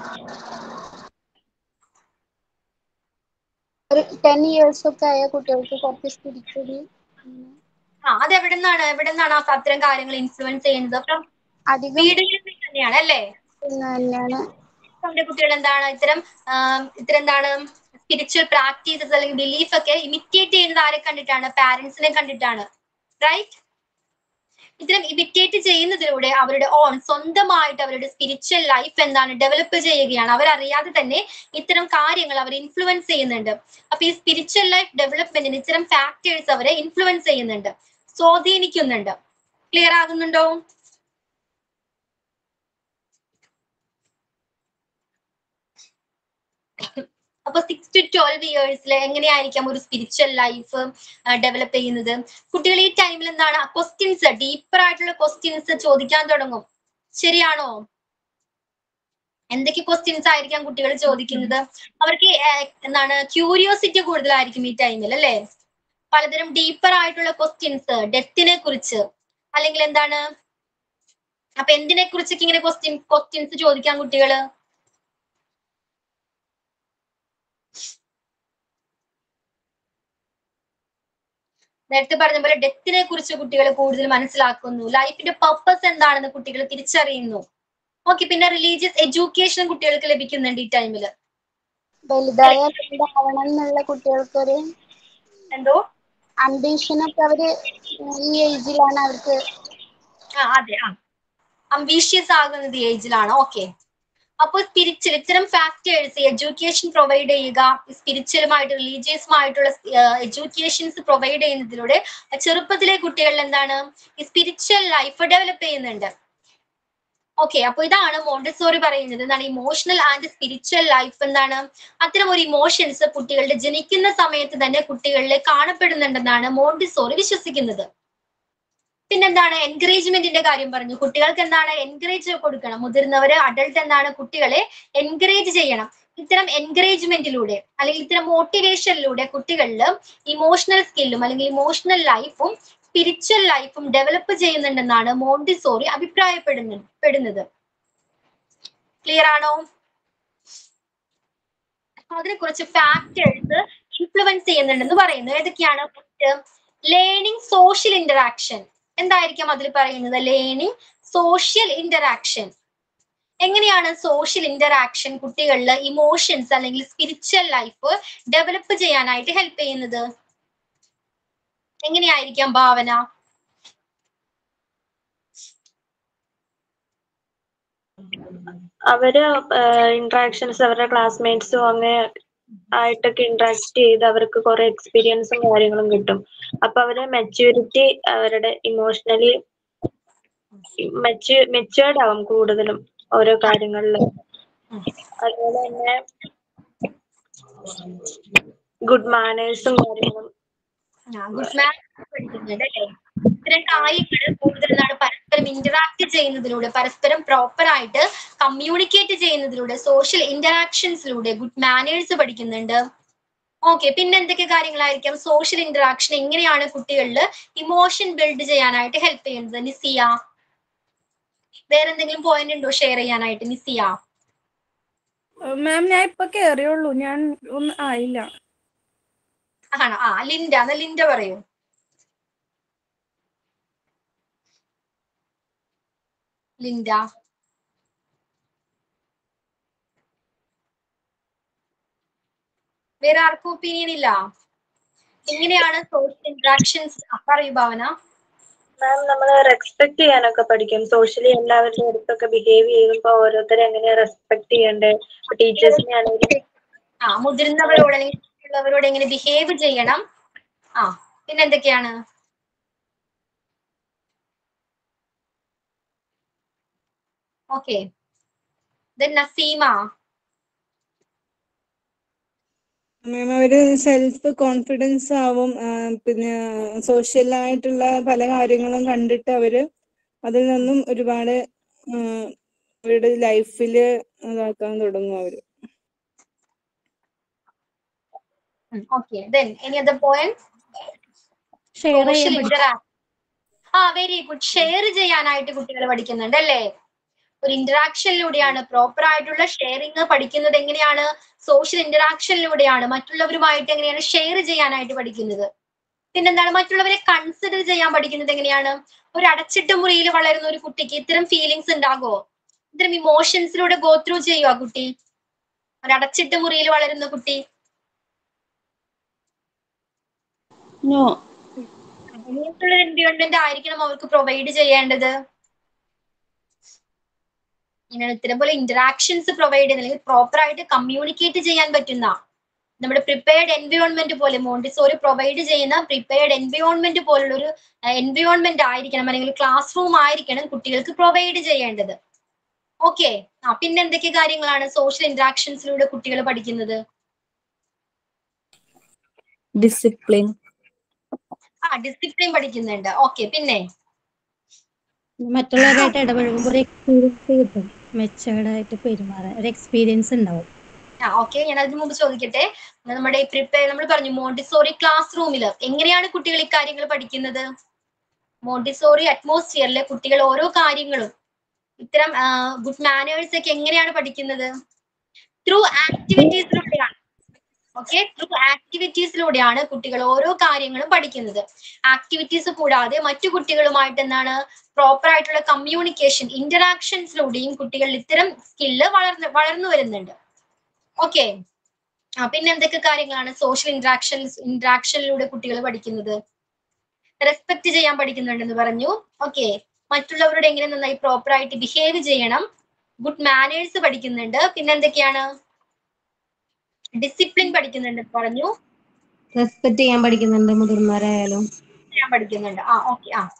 ഒരു ടെൻ ഇയേഴ്സ് ഒക്കെ ആയ കുട്ടികൾക്ക് കുറച്ച് സ്പിരിച്വലി ആ അത് എവിടെ നിന്നാണ് എവിടെ നിന്നാണ് ആ അത്തരം കാര്യങ്ങൾ ഇൻഫ്ലുവൻസ് ചെയ്യുന്നത് അപ്പം അധികം വീടുകളിൽ നിന്ന് തന്നെയാണ് അല്ലേ പിന്നെ തന്നെയാണ് നമ്മുടെ കുട്ടികൾ എന്താണ് ഇത്തരം ആം, ഇത്തരം എന്താണ് സ്പിരിച്വൽ പ്രാക്ടീസസ് അല്ലെങ്കിൽ ബിലീഫ് ഒക്കെ ഇമിറ്റേറ്റ് ചെയ്യുന്നത് ആരെ കണ്ടിട്ടാണ് പാരന്റ്സിനെ കണ്ടിട്ടാണ് റൈറ്റ് ഇത്തരം ഇമിറ്റേറ്റ് ചെയ്യുന്നതിലൂടെ അവരുടെ ഓൺ സ്വന്തമായിട്ട് അവരുടെ സ്പിരിച്വൽ ലൈഫ് എന്താണ് ഡെവലപ്പ് ചെയ്യുകയാണ് അവരറിയാതെ തന്നെ ഇത്തരം കാര്യങ്ങൾ അവർ ഇൻഫ്ലുവൻസ് ചെയ്യുന്നുണ്ട് അപ്പൊ ഈ സ്പിരിച്വൽ ലൈഫ് ഡെവലപ്മെന്റിന് ഇത്തരം ഫാക്ടേഴ്സ് അവരെ ഇൻഫ്ലുവൻസ് ചെയ്യുന്നുണ്ട് സ്വാധീനിക്കുന്നുണ്ട് ക്ലിയർ ആകുന്നുണ്ടോ അപ്പൊ സിക്സ് ടു ട്വൽവ് ഇയേഴ്സിൽ എങ്ങനെയായിരിക്കാം ഒരു സ്പിരിച്വൽ ലൈഫ് ഡെവലപ്പ് ചെയ്യുന്നത് കുട്ടികൾ ഈ ടൈമിൽ എന്താണ് ക്വസ്റ്റ്യൻസ് ഡീപ്പർ ആയിട്ടുള്ള ക്വസ്റ്റ്യൻസ് ചോദിക്കാൻ തുടങ്ങും ശരിയാണോ എന്തൊക്കെ ക്വസ്റ്റ്യൻസ് ആയിരിക്കാം കുട്ടികൾ ചോദിക്കുന്നത് അവർക്ക് ഏർ എന്താണ് ക്യൂരിയോസിറ്റി കൂടുതലായിരിക്കും ഈ ടൈമിൽ അല്ലെ പലതരം ഡീപ്പർ ആയിട്ടുള്ള ക്വസ്റ്റ്യൻസ് ഡെത്തിനെ കുറിച്ച് അല്ലെങ്കിൽ എന്താണ് അപ്പൊ എന്തിനെ കുറിച്ചൊക്കെ ഇങ്ങനെ ക്വസ്റ്റ്യൻ ക്വസ്റ്റ്യൻസ് ചോദിക്കാം കുട്ടികള് നേരത്തെ പറഞ്ഞ പോലെ ഡെത്തിനെ കുറിച്ച് കുട്ടികൾ കൂടുതൽ മനസ്സിലാക്കുന്നു ലൈഫിന്റെ പർപ്പസ് എന്താണെന്ന് കുട്ടികൾ തിരിച്ചറിയുന്നു ഓക്കെ പിന്നെ റിലീജിയസ് എഡ്യൂക്കേഷൻ കുട്ടികൾക്ക് ലഭിക്കുന്നുണ്ട് ഈ ടൈമില് വലുതായ എന്താവണം എന്നുള്ള കുട്ടികൾക്കൊരു എന്തോ അംബീഷൻ ഒക്കെ അവര് ഈ ഏജിലാണ് അവർക്ക് ആ അതെ ആ അംബീഷ്യസ് ആകുന്നത് ഈ ഏജിലാണ് ഓക്കെ അപ്പോൾ സ്പിരിച്വൽ ഇത്തരം ഫാക്ടേഴ്സ് എഡ്യൂക്കേഷൻ പ്രൊവൈഡ് ചെയ്യുക സ്പിരിച്വലുമായിട്ട് റിലീജിയസുമായിട്ടുള്ള എഡ്യൂക്കേഷൻസ് പ്രൊവൈഡ് ചെയ്യുന്നതിലൂടെ ചെറുപ്പത്തിലെ കുട്ടികളിൽ എന്താണ് ഈ സ്പിരിച്വൽ ലൈഫ് ഡെവലപ്പ് ചെയ്യുന്നുണ്ട് ഓക്കെ അപ്പൊ ഇതാണ് മോണ്ടസോറി പറയുന്നത് എന്താണ് ഇമോഷണൽ ആൻഡ് സ്പിരിച്വൽ ലൈഫ് എന്താണ് അത്തരം ഒരു ഇമോഷൻസ് കുട്ടികളുടെ ജനിക്കുന്ന സമയത്ത് തന്നെ കുട്ടികളിൽ കാണപ്പെടുന്നുണ്ടെന്നാണ് മോണ്ടിസോറി വിശ്വസിക്കുന്നത് പിന്നെന്താണ് എൻകറേജ്മെന്റിന്റെ കാര്യം പറഞ്ഞു കുട്ടികൾക്ക് എന്താണ് എൻകറേജ് കൊടുക്കണം മുതിർന്നവര് അഡൾട്ട് എന്താണ് കുട്ടികളെ എൻകറേജ് ചെയ്യണം ഇത്തരം എൻകറേജ്മെന്റിലൂടെ അല്ലെങ്കിൽ ഇത്തരം മോട്ടിവേഷനിലൂടെ കുട്ടികളിൽ ഇമോഷണൽ സ്കില്ലും അല്ലെങ്കിൽ ഇമോഷണൽ ലൈഫും സ്പിരിച്വൽ ലൈഫും ഡെവലപ്പ് ചെയ്യുന്നുണ്ടെന്നാണ് മോണ്ടിസോറി അഭിപ്രായപ്പെടുന്ന പെടുന്നത് ക്ലിയർ ആണോ അതിനെ കുറിച്ച് ഫാക്ടേഴ്സ് ഇൻഫ്ലുവൻസ് ചെയ്യുന്നുണ്ടെന്ന് പറയുന്നു ഏതൊക്കെയാണ് ലേണിംഗ് സോഷ്യൽ ഇന്ററാക്ഷൻ എന്തായിരിക്കും അതിൽ പറയുന്നത് ലേണിംഗ് സോഷ്യൽ ഇന്ററാക്ഷൻ എങ്ങനെയാണ് സോഷ്യൽ ഇന്ററാക്ഷൻ കുട്ടികളിൽ ഇമോഷൻസ് അല്ലെങ്കിൽ സ്പിരിച്വൽ ലൈഫ് ഡെവലപ്പ് ചെയ്യാനായിട്ട് ഹെൽപ്പ് ചെയ്യുന്നത് എങ്ങനെയായിരിക്കാം ഭാവന അവര് ഇന്ററാക്ഷൻസ് അവരുടെ ക്ലാസ്മേറ്റ്സും അങ്ങനെ ആയിട്ടൊക്കെ ഇന്ററാക്ട് ചെയ്ത് അവർക്ക് കുറെ എക്സ്പീരിയൻസും കാര്യങ്ങളും കിട്ടും അപ്പൊ അവര് മെച്യൂരിറ്റി അവരുടെ ഇമോഷണലി മെച്യൂ മെച്യൂർഡ് ആവും കൂടുതലും ഓരോ കാര്യങ്ങളിലും അതുപോലെ തന്നെ ഗുഡ് മാനേഴ്സും കാര്യങ്ങളും ഗുഡ് മാൻ പഠിക്കുന്നുണ്ട് അല്ലേ ഇത്തരം കാര്യങ്ങൾ കൂടുതൽ എന്താണ് പരസ്പരം ഇന്ററാക്ട് ചെയ്യുന്നതിലൂടെ പരസ്പരം പ്രോപ്പർ ആയിട്ട് കമ്മ്യൂണിക്കേറ്റ് ചെയ്യുന്നതിലൂടെ സോഷ്യൽ ഇന്ററാക്ഷൻസിലൂടെ ഗുഡ് മാനേഴ്സ് പഠിക്കുന്നുണ്ട് ഓക്കെ പിന്നെ എന്തൊക്കെ കാര്യങ്ങളായിരിക്കാം സോഷ്യൽ ഇന്ററാക്ഷൻ എങ്ങനെയാണ് കുട്ടികളിൽ ഇമോഷൻ ബിൽഡ് ചെയ്യാനായിട്ട് ഹെൽപ്പ് ചെയ്യുന്നത് നിസിയ വേറെന്തെങ്കിലും പോയിന്റ് ഉണ്ടോ ഷെയർ ചെയ്യാനായിട്ട് നിസിയ മാം ഞാൻ ഇപ്പൊ കേറിയുള്ളൂ ഞാൻ ഒന്നും ആയില്ല ആണോ ആ ലിൻഡ എന്നാ ലിൻഡ പറയൂ ലിൻഡ വേറെ ആർക്കും ഒപ്പീനിയൻ ഇല്ല എങ്ങനെയാണ് സോഷ്യൽ ഇന്ററാക്ഷൻസ് പറയൂ ഭാവന മാം നമ്മൾ റെസ്പെക്ട് ചെയ്യാനൊക്കെ പഠിക്കും സോഷ്യലി എല്ലാവരുടെ അടുത്തൊക്കെ ബിഹേവ് ചെയ്യുമ്പോൾ ഓരോരുത്തരെ എങ്ങനെയാ റെസ്പെക്ട് ചെയ്യണ്ടേ ടീച്ചേഴ്സിനെ ആണെങ്കിലും ആ മുതിർന്നവരോട് അല്ലെങ്കിൽ മറ്റുള്ളവരോട് എങ്ങനെ ബിഹേവ് ചെയ്യണം ആ പിന്നെ എന്തൊക്കെയാണ് ഓക്കെ നസീമ മാം അവര് സെൽഫ് കോൺഫിഡൻസ് ആവും ആ, പിന്നെ സോഷ്യൽ ആയിട്ടുള്ള പല കാര്യങ്ങളും കണ്ടിട്ട് അവര് അതിൽ നിന്നും ഒരുപാട് ആ, അവരുടെ ലൈഫില് ഇതാക്കാൻ തുടങ്ങും അവര് okay then any other point share social ചെയ്യാൻ പഠിക്കും ഇന്ററാക്ട് ആ വെരി ഗുഡ് ഷെയർ ചെയ്യാനായിട്ട് കുട്ടികൾ പഠിക്കുന്നുണ്ട് അല്ലേ ഒരു ഇന്ററാക്ഷനിലൂടെയാണ് പ്രോപ്പർ ആയിട്ടുള്ള ഷെയറിങ് പഠിക്കുന്നത് എങ്ങനെയാണ് സോഷ്യൽ ഇന്ററാക്ഷനിലൂടെയാണ് മറ്റുള്ളവരുമായിട്ട് എങ്ങനെയാണ് ഷെയർ ചെയ്യാനായിട്ട് പഠിക്കുന്നത് പിന്നെന്താണ് മറ്റുള്ളവരെ കൺസിഡർ ചെയ്യാൻ പഠിക്കുന്നത് എങ്ങനെയാണ് ഒരു അടച്ചിട്ട മുറിയിൽ വളരുന്ന ഒരു കുട്ടിക്ക് ഇത്തരം ഫീലിങ്സ് ഉണ്ടാകുമോ ഇത്തരം ഇമോഷൻസിലൂടെ ഗോ ത്രൂ ചെയ്യുക കുട്ടി ഒരു അടച്ചിട്ട മുറിയിൽ വളരുന്ന കുട്ടി നോ അങ്ങനത്തുള്ള എൻവയോൺമെന്റ് ആയിരിക്കണം അവർക്ക് പ്രൊവൈഡ് ചെയ്യേണ്ടത് ഇങ്ങനെ ഇത്തരം പോലെ ഇന്ററാക്ഷൻസ് പ്രൊവൈഡ് ചെയ്യുന്ന അല്ലെങ്കിൽ പ്രോപ്പർ ആയിട്ട് കമ്മ്യൂണിക്കേറ്റ് ചെയ്യാൻ പറ്റുന്ന നമ്മുടെ പ്രിപ്പയർഡ് എൻവയോൺമെന്റ് പോലെ മോണ്ടിസോറി പ്രൊവൈഡ് ചെയ്യുന്ന പ്രിപ്പയർഡ് എൻവയോൺമെന്റ് പോലുള്ള ഒരു എൻവയോൺമെന്റ് ആയിരിക്കണം അല്ലെങ്കിൽ ക്ലാസ് റൂം ആയിരിക്കണം കുട്ടികൾക്ക് പ്രൊവൈഡ് ചെയ്യേണ്ടത് ഓക്കെ ആ പിന്നെ എന്തൊക്കെ കാര്യങ്ങളാണ് സോഷ്യൽ ഇന്ററാക്ഷൻസിലൂടെ കുട്ടികൾ പഠിക്കുന്നത് ഡിസിപ്ലിൻ ആ ഡിസിപ്ലിൻ പഠിക്കുന്നുണ്ട് ഓക്കെ പിന്നെ മറ്റുള്ളവരായിട്ട് ഇടപഴകുമ്പോൾ ഒരു എക്സ്പീരിയൻസ് കിട്ടും മെച്ചേർഡ് ആയിട്ട് പെരുമാറാൻ ഒരു എക്സ്പീരിയൻസ് ഉണ്ടാവും ആ ഓക്കെ ഞാൻ അതിന് മുമ്പ് ചോദിക്കട്ടെ നമ്മുടെ ഈ പ്രിപ്പയർ നമ്മൾ പറഞ്ഞു മോണ്ടിസോറി ക്ലാസ് റൂമിൽ എങ്ങനെയാണ് കുട്ടികൾ ഇക്കാര്യങ്ങൾ പഠിക്കുന്നത് മോണ്ടിസോറി അറ്റ്മോസ്ഫിയറിലെ കുട്ടികൾ ഓരോ കാര്യങ്ങളും ഇത്തരം ഗുഡ് മാനേഴ്സ് ഒക്കെ എങ്ങനെയാണ് പഠിക്കുന്നത് ത്രൂ ആക്ടിവിറ്റീസിലൂടെയാണ് ഓക്കെ ത്രൂ ആക്ടിവിറ്റീസിലൂടെയാണ് കുട്ടികൾ ഓരോ കാര്യങ്ങളും പഠിക്കുന്നത് ആക്ടിവിറ്റീസ് കൂടാതെ മറ്റു കുട്ടികളുമായിട്ട് എന്താണ് പ്രോപ്പർ ആയിട്ടുള്ള കമ്മ്യൂണിക്കേഷൻ ഇന്ററാക്ഷൻസിലൂടെയും കുട്ടികൾ ഇത്തരം സ്കില്ല് വളർന്ന് വളർന്നു വരുന്നുണ്ട് ഓക്കെ ആ പിന്നെ എന്തൊക്കെ കാര്യങ്ങളാണ് സോഷ്യൽ ഇന്ററാക്ഷൻ ഇന്ററാക്ഷനിലൂടെ കുട്ടികൾ പഠിക്കുന്നത് റെസ്പെക്ട് ചെയ്യാൻ പഠിക്കുന്നുണ്ടെന്ന് പറഞ്ഞു ഓക്കെ മറ്റുള്ളവരോട് എങ്ങനെ നന്നായി പ്രോപ്പർ ആയിട്ട് ബിഹേവ് ചെയ്യണം ഗുഡ് മാനേഴ്സ് പഠിക്കുന്നുണ്ട് പിന്നെ എന്തൊക്കെയാണ് ഡിസിപ്ലിൻ പഠിക്കുന്നുണ്ട് പറഞ്ഞു റെസ്പെക്ട് ചെയ്യാൻ പഠിക്കുന്നുണ്ട് മുതിർന്നവരായാലും ചെയ്യാൻ പഠിക്കുന്നുണ്ട് ആ ഓക്കെ ആ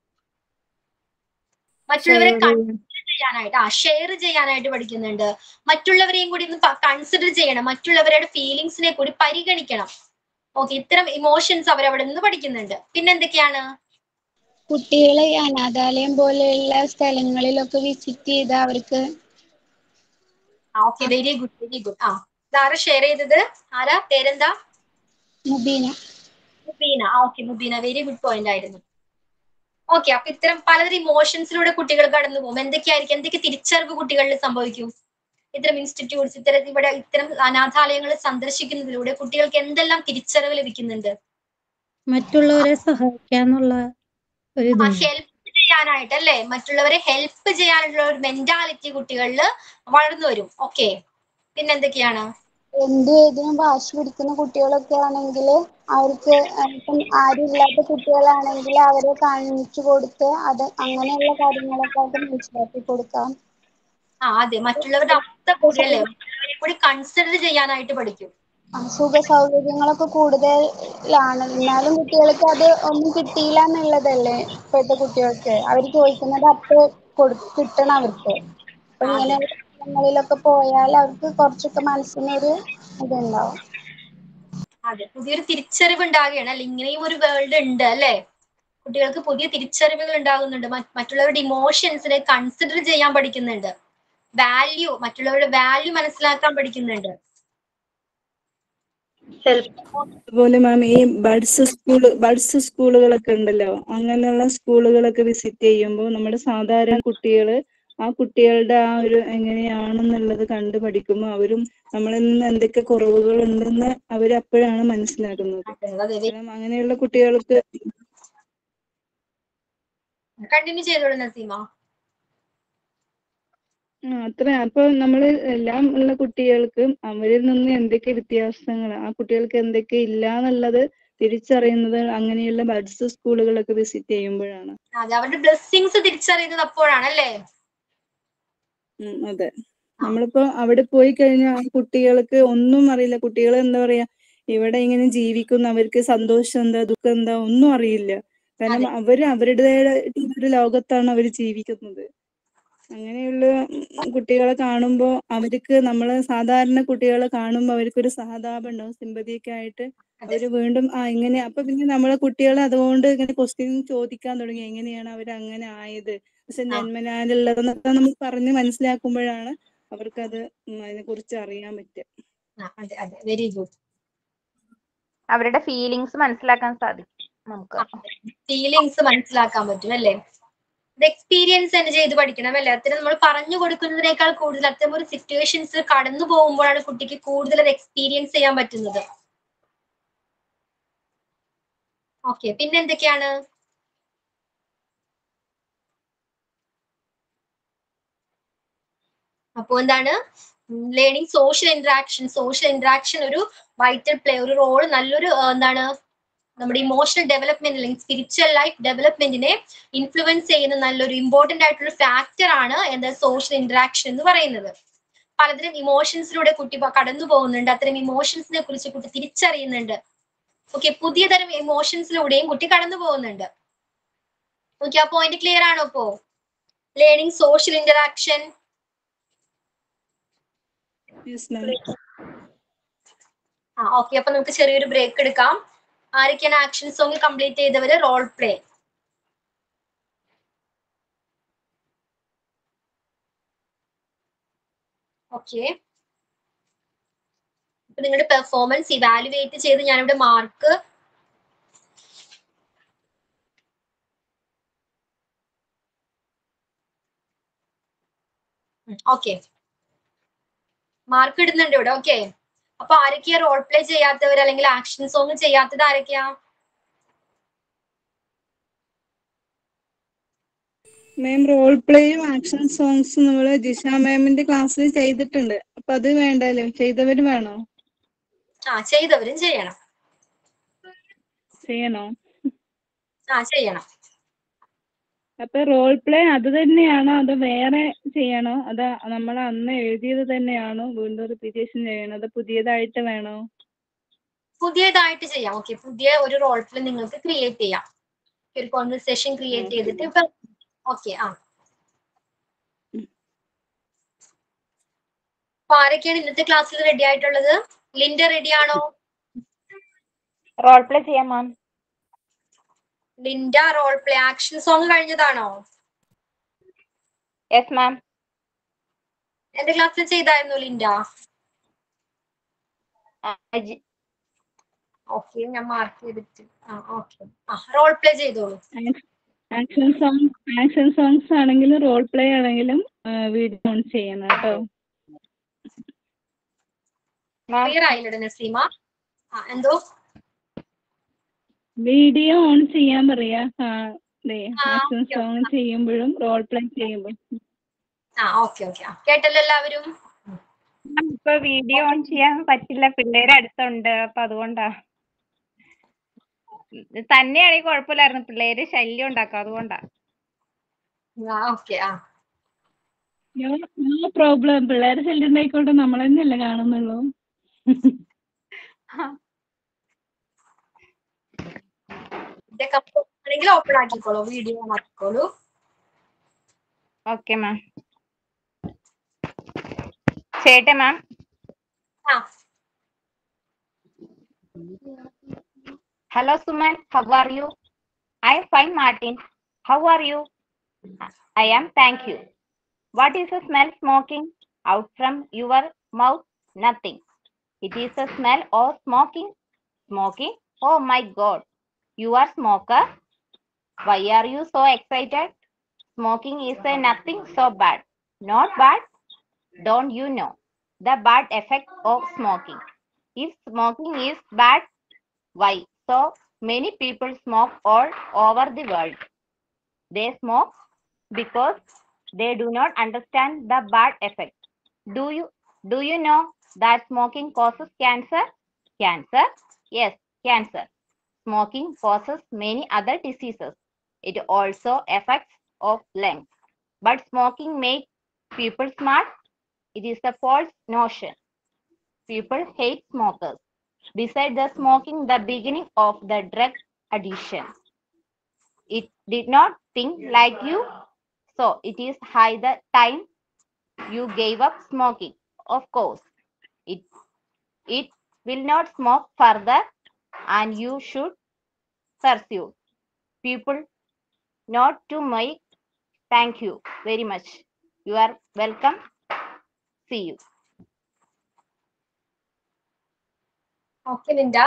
മറ്റുള്ളവരെ കൺസിഡർ ചെയ്യാനായിട്ട് ആ ഷെയർ ചെയ്യാനായിട്ട് പഠിക്കുന്നുണ്ട് മറ്റുള്ളവരെയും കൂടി ഒന്ന് കൺസിഡർ ചെയ്യണം മറ്റുള്ളവരുടെ ഫീലിങ്സിനെ കൂടി പരിഗണിക്കണം ഓക്കെ ഇത്തരം ഇമോഷൻസ് അവർ അവിടെ നിന്ന് പഠിക്കുന്നുണ്ട് പിന്നെ എന്തൊക്കെയാണ് കുട്ടികളെ ഈ അനാഥാലയം പോലെയുള്ള സ്ഥലങ്ങളിലൊക്കെ വിസിറ്റ് ചെയ്ത് അവർക്ക് okay very good very good ആ ഇതാരാ ഷെയർ ചെയ്തത് ആരാ പേരെന്താ മുബീന മുബീന ആ okay Mubeena very good point ആയിരുന്നു ഓക്കെ അപ്പൊ ഇത്തരം പലതരം ഇമോഷൻസിലൂടെ കുട്ടികൾ കടന്നു പോകും എന്തൊക്കെയായിരിക്കും എന്തൊക്കെ തിരിച്ചറിവ് കുട്ടികളിൽ സംഭവിക്കും ഇത്തരം ഇൻസ്റ്റിറ്റ്യൂട്ട്സ് ഇത്തരം ഇവിടെ ഇത്തരം അനാഥാലയങ്ങൾ സന്ദർശിക്കുന്നതിലൂടെ കുട്ടികൾക്ക് എന്തെല്ലാം തിരിച്ചറിവ് ലഭിക്കുന്നുണ്ട് മറ്റുള്ളവരെ സഹായിക്കാന്നുള്ള ഒരു ആ ഇത് ഹെൽപ്പ് ചെയ്യാൻ ചെയ്യാനായിട്ട് അല്ലേ മറ്റുള്ളവരെ ഹെൽപ്പ് ചെയ്യാനുള്ള ഒരു മെന്റാലിറ്റി കുട്ടികളിൽ വളർന്നു വരും ഓക്കെ പിന്നെന്തൊക്കെയാണ് എന്ത് ഏതിനും വാശി പിടിക്കുന്ന കുട്ടികളൊക്കെ ആണെങ്കിൽ അവർക്ക് ഇപ്പം ആരും ഇല്ലാത്ത കുട്ടികളാണെങ്കിൽ അവരെ കാണിച്ചു കൊടുത്ത് അത് അങ്ങനെയുള്ള കാര്യങ്ങളൊക്കെ അവർക്ക് മനസ്സിലാക്കി കൊടുക്കാം ആ അതെ മറ്റുള്ളവരുടെ അവസ്ഥ കൂടി അല്ലേ മറ്റുള്ളവരെ കൂടി കൺസിഡർ ചെയ്യാനായിട്ട് പഠിക്കും ആ, സുഖ സൗകര്യങ്ങളൊക്കെ കൂടുതലാണ് എന്നാലും കുട്ടികൾക്ക് അത് ഒന്നും കിട്ടിയില്ല എന്നുള്ളതല്ലേ ഇപ്പോഴത്തെ കുട്ടികൾക്ക് അവർ ചോദിക്കുന്നത് അപ്പോൾ കൊടു കിട്ടണം അവർക്ക് അപ്പൊ അതെ ഇങ്ങനെയുള്ള സ്ഥലങ്ങളിലൊക്കെ പോയാൽ അവർക്ക് കുറച്ചൊക്കെ മനസ്സിനൊരു ഇതുണ്ടാവും അതെ പുതിയൊരു തിരിച്ചറിവ് ഉണ്ടാകുകയാണ് അല്ലെ ഇങ്ങനെയും ഒരു വേൾഡ് ഉണ്ട് അല്ലെ കുട്ടികൾക്ക് പുതിയ തിരിച്ചറിവുകൾ ഉണ്ടാകുന്നുണ്ട് മറ്റ് മറ്റുള്ളവരുടെ ഇമോഷൻസിനെ കൺസിഡർ ചെയ്യാൻ പഠിക്കുന്നുണ്ട് വാല്യൂ മറ്റുള്ളവരുടെ വാല്യൂ മനസ്സിലാക്കാൻ പഠിക്കുന്നുണ്ട് അതുപോലെ മാം ഈ ബഡ്സ് സ്കൂൾ ബഡ്സ് സ്കൂളുകളൊക്കെ ഉണ്ടല്ലോ അങ്ങനെയുള്ള സ്കൂളുകളൊക്കെ വിസിറ്റ് ചെയ്യുമ്പോൾ നമ്മുടെ സാധാരണ കുട്ടികൾ ആ കുട്ടികളുടെ ആ ഒരു എങ്ങനെയാണെന്നുള്ളത് കണ്ടു പഠിക്കുമ്പോൾ അവരും നമ്മളിൽ നിന്ന് എന്തൊക്കെ കുറവുകൾ ഉണ്ടെന്ന് അവർ അപ്പോഴാണ് മനസ്സിലാക്കുന്നത് കാരണം അങ്ങനെയുള്ള കുട്ടികൾക്ക് കണ്ടിന്യൂ ചെയ്തോളൂ നസീമ ആ, അത്ര അപ്പൊ നമ്മള് എല്ലാം ഉള്ള കുട്ടികൾക്ക് അവരിൽ നിന്ന് എന്തൊക്കെ വ്യത്യാസങ്ങൾ ആ കുട്ടികൾക്ക് എന്തൊക്കെ ഇല്ല എന്നുള്ളത് തിരിച്ചറിയുന്നത് അങ്ങനെയുള്ള ബഡ്സ് സ്കൂളുകളൊക്കെ വിസിറ്റ് ചെയ്യുമ്പോഴാണ് അതെ അവരുടെ ബ്ലെസ്സിങ്സ് തിരിച്ചറിയുന്നത് അപ്പോഴാണ് അല്ലേ ഉം, അതെ നമ്മളിപ്പോ അവിടെ പോയി കഴിഞ്ഞാൽ ആ കുട്ടികൾക്ക് ഒന്നും അറിയില്ല കുട്ടികൾ എന്താ പറയാ ഇവിടെ ഇങ്ങനെ ജീവിക്കുന്ന അവർക്ക് സന്തോഷം എന്താ ദുഃഖം എന്താ ഒന്നും അറിയില്ല കാരണം അതെ. അവര് അവരുടേതായ ഒരു ലോകത്താണ് അവർ ജീവിക്കുന്നത് അങ്ങനെയുള്ള ഉം, കുട്ടികളെ കാണുമ്പോൾ അവർക്ക് നമ്മള് സാധാരണ കുട്ടികളെ കാണുമ്പോൾ അവർക്കൊരു സഹതാപം ഉണ്ടാവും സിമ്പതിയൊക്കെ ആയിട്ട് അവര് വീണ്ടും ആ ഇങ്ങനെ അപ്പൊ പിന്നെ നമ്മളെ കുട്ടികളെ അതുകൊണ്ട് ഇങ്ങനെ ക്വസ്റ്റ്യൻ ചോദിക്കാൻ തുടങ്ങി എങ്ങനെയാണ് അവർ അങ്ങനെ ആയത് പക്ഷെ ജന്മനാലുള്ളതെന്നൊക്കെ നമ്മൾ പറഞ്ഞ് മനസ്സിലാക്കുമ്പോഴാണ് അവർക്കത് അതിനെ കുറിച്ച് അറിയാൻ പറ്റുക ആ, അതെ അതെ വെരി ഗുഡ് അവരുടെ ഫീലിങ്സ് മനസ്സിലാക്കാൻ സാധിക്കും നമുക്ക് ഫീലിങ്സ് മനസ്സിലാക്കാൻ പറ്റും അല്ലേ ഇത് എക്സ്പീരിയൻസ് തന്നെ ചെയ്ത് പഠിക്കണം അല്ലേ അത്തരം നമ്മൾ പറഞ്ഞു കൊടുക്കുന്നതിനേക്കാൾ കൂടുതൽ അത്തരം ഒരു സിറ്റുവേഷൻസ് കടന്നു പോകുമ്പോഴാണ് കുട്ടിക്ക് കൂടുതൽ അത് എക്സ്പീരിയൻസ് ചെയ്യാൻ പറ്റുന്നത് ഓക്കെ പിന്നെ എന്തൊക്കെയാണ് അപ്പോ എന്താണ് learning social interaction social interaction ഒരു വൈറ്റൽ പ്ലേ ഒരു റോൾ നല്ലൊരു ആ, എന്താണ് നമ്മുടെ ഇമോഷണൽ ഡെവലപ്മെന്റ് അല്ലെങ്കിൽ സ്പിരിച്വൽ ലൈഫ് ഡെവലപ്മെന്റിനെ ഇൻഫ്ലുവൻസ് ചെയ്യുന്ന നല്ലൊരു ഇമ്പോർട്ടന്റ് ആയിട്ടുള്ള ഫാക്ടർ ആണ് എന്താ സോഷ്യൽ ഇന്ററാക്ഷൻ എന്ന് പറയുന്നത് പലതരം ഇമോഷൻസിലൂടെ കുട്ടി പ- കടന്നു പോകുന്നുണ്ട് അത്തരം ഇമോഷൻസിനെ കുറിച്ച് കുട്ടി തിരിച്ചറിയുന്നുണ്ട് ഓക്കെ പുതിയ തരം ഇമോഷൻസിലൂടെയും കുട്ടി കടന്നു പോകുന്നുണ്ട് ഓക്കെ ആ പോയിന്റ് ക്ലിയർ ആണോ ഇപ്പോ learning social interaction yes ma'am ആ ഓക്കെ അപ്പൊ നമുക്ക് ചെറിയൊരു ബ്രേക്ക് എടുക്കാം ആരൊക്കെയാണ് ആക്ഷൻ സോങ് കംപ്ലീറ്റ് ചെയ്തവര് റോൾ പ്ലേ ഓക്കെ അപ്പൊ നിങ്ങളുടെ പെർഫോമൻസ് ഇവാലുവേറ്റ് ചെയ്ത് ഞാനിവിടെ മാർക്ക് ഓക്കെ മാർക്ക് ഇടുന്നുണ്ട് ഇവിടെ ഓക്കെ അപ്പൊ ആരൊക്കെയാ റോൾ പ്ലേ ചെയ്യാത്തവർ അല്ലെങ്കിൽ ആക്ഷൻ സോങ് ചെയ്യാത്തത് ആരൊക്കെയാ മാം റോൾ പ്ലേയും ആക്ഷൻ സോങ്സും നമ്മള് ജിഷ മാമിന്റെ ക്ലാസ്സിൽ ചെയ്തിട്ടുണ്ട് അപ്പൊ അത് വേണ്ടല്ലോ ചെയ്തവര് വേണോ ആ ചെയ്തവരും ചെയ്യണം ചെയ്യണോ ആ ചെയ്യണം അപ്പൊ റോൾ പ്ലേ അത് തന്നെയാണോ അതോ വേറെ ചെയ്യണോ അതോ നമ്മൾ അന്ന് എഴുതിയത് തന്നെയാണോ വീണ്ടും റിപ്പീറ്റേഷൻ ചെയ്യണോ അതോ പുതിയതായിട്ട് വേണോ പുതിയതായിട്ട് ചെയ്യാം ഓക്കെ പുതിയ ഒരു റോൾ പ്ലേ നിങ്ങൾക്ക് ക്രിയേറ്റ് ചെയ്യാം ഒരു കോൺവെർസേഷൻ ക്രിയേറ്റ് ചെയ്തിട്ട് ഇപ്പൊ ഓക്കെ ആ അപ്പൊ ആരൊക്കെയാണ് ഇന്നത്തെ ക്ലാസ്സിൽ റെഡി ആയിട്ടുള്ളത് ലിൻഡ റെഡി ആണോ റോൾ പ്ലേ ചെയ്യാം ma'am Linda role play action song കഴിഞ്ഞതാണോ യെസ് മാം എന്റെ ക്ലാസ്സിൽ ചെയ്തായിരുന്നു ലിൻഡ ഓക്കെ ഞാൻ മാർക്ക് ചെയ്തിട്ട് ആ ഓക്കെ ആ റോൾ പ്ലേ ചെയ്തോളൂ ആക്ഷൻ സോങ് ആക്ഷൻ സോങ്സ് ആണെങ്കിലും റോൾ പ്ലേ ആണെങ്കിലും വീഡിയോ ഓൺ ചെയ്യണം കേട്ടോ ക്ലിയർ ആയില്ലേ നസീമ ആ എന്തോ വീഡിയോ ഓൺ ചെയ്യാൻ പറയാ ആക്ഷൻ സോങ് ചെയ്യുമ്പോഴും റോൾ പ്ലേ ചെയ്യുമ്പോഴും ആ ഓക്കെ ഓക്കെ കേട്ടല്ലോ എല്ലാവരും ഇപ്പൊ വീഡിയോ ഓൺ ചെയ്യാൻ പറ്റില്ല പിള്ളേര് അടുത്തുണ്ട് അപ്പൊ അതുകൊണ്ടാ ഉം, തന്നെയാണെങ്കിൽ കുഴപ്പമില്ലായിരുന്നു പിള്ളേര് ശല്യം ഉണ്ടാക്കും അതുകൊണ്ടാ ആ ഓക്കെ ആ നോ പ്രോബ്ലം പിള്ളേരെ ശല്യം ഉണ്ടായിക്കോട്ടെ നമ്മൾ തന്നെയല്ലേ കാണുന്നുള്ളൂ ഇതൊക്കെ ആണെങ്കിൽ ഓപ്പൺ ആക്കിക്കോളൂ വീഡിയോ ഓൺ ആക്കിക്കോളൂ ഓക്കെ മാം ചേട്ടെ മാം ആ Hello, Suman. How are you? I am fine, Martin. How are you? I am, thank you. What is the smell smoking out from your mouth? Nothing. It is a smell of smoking. Smoking? Oh my God. You are smoker? Why are you so excited? Smoking is a nothing so bad. Not bad? Don't you know the bad effect of smoking? If smoking is bad, why so many people smoke all over the world? They smoke because they do not understand the bad effect. Do you do you know that smoking causes cancer? Cancer? Yes, cancer. Smoking causes many other diseases. It also affects of lungs. But smoking makes people smart. It is a false notion. People hate smokers. Besides the smoking, the beginning of the drug addiction. It did not think like you, so it is high the time you gave up smoking. Of course, it it will not smoke further, and you should pursue people not to make. Thank you very much. You are welcome. See you. Okay Linda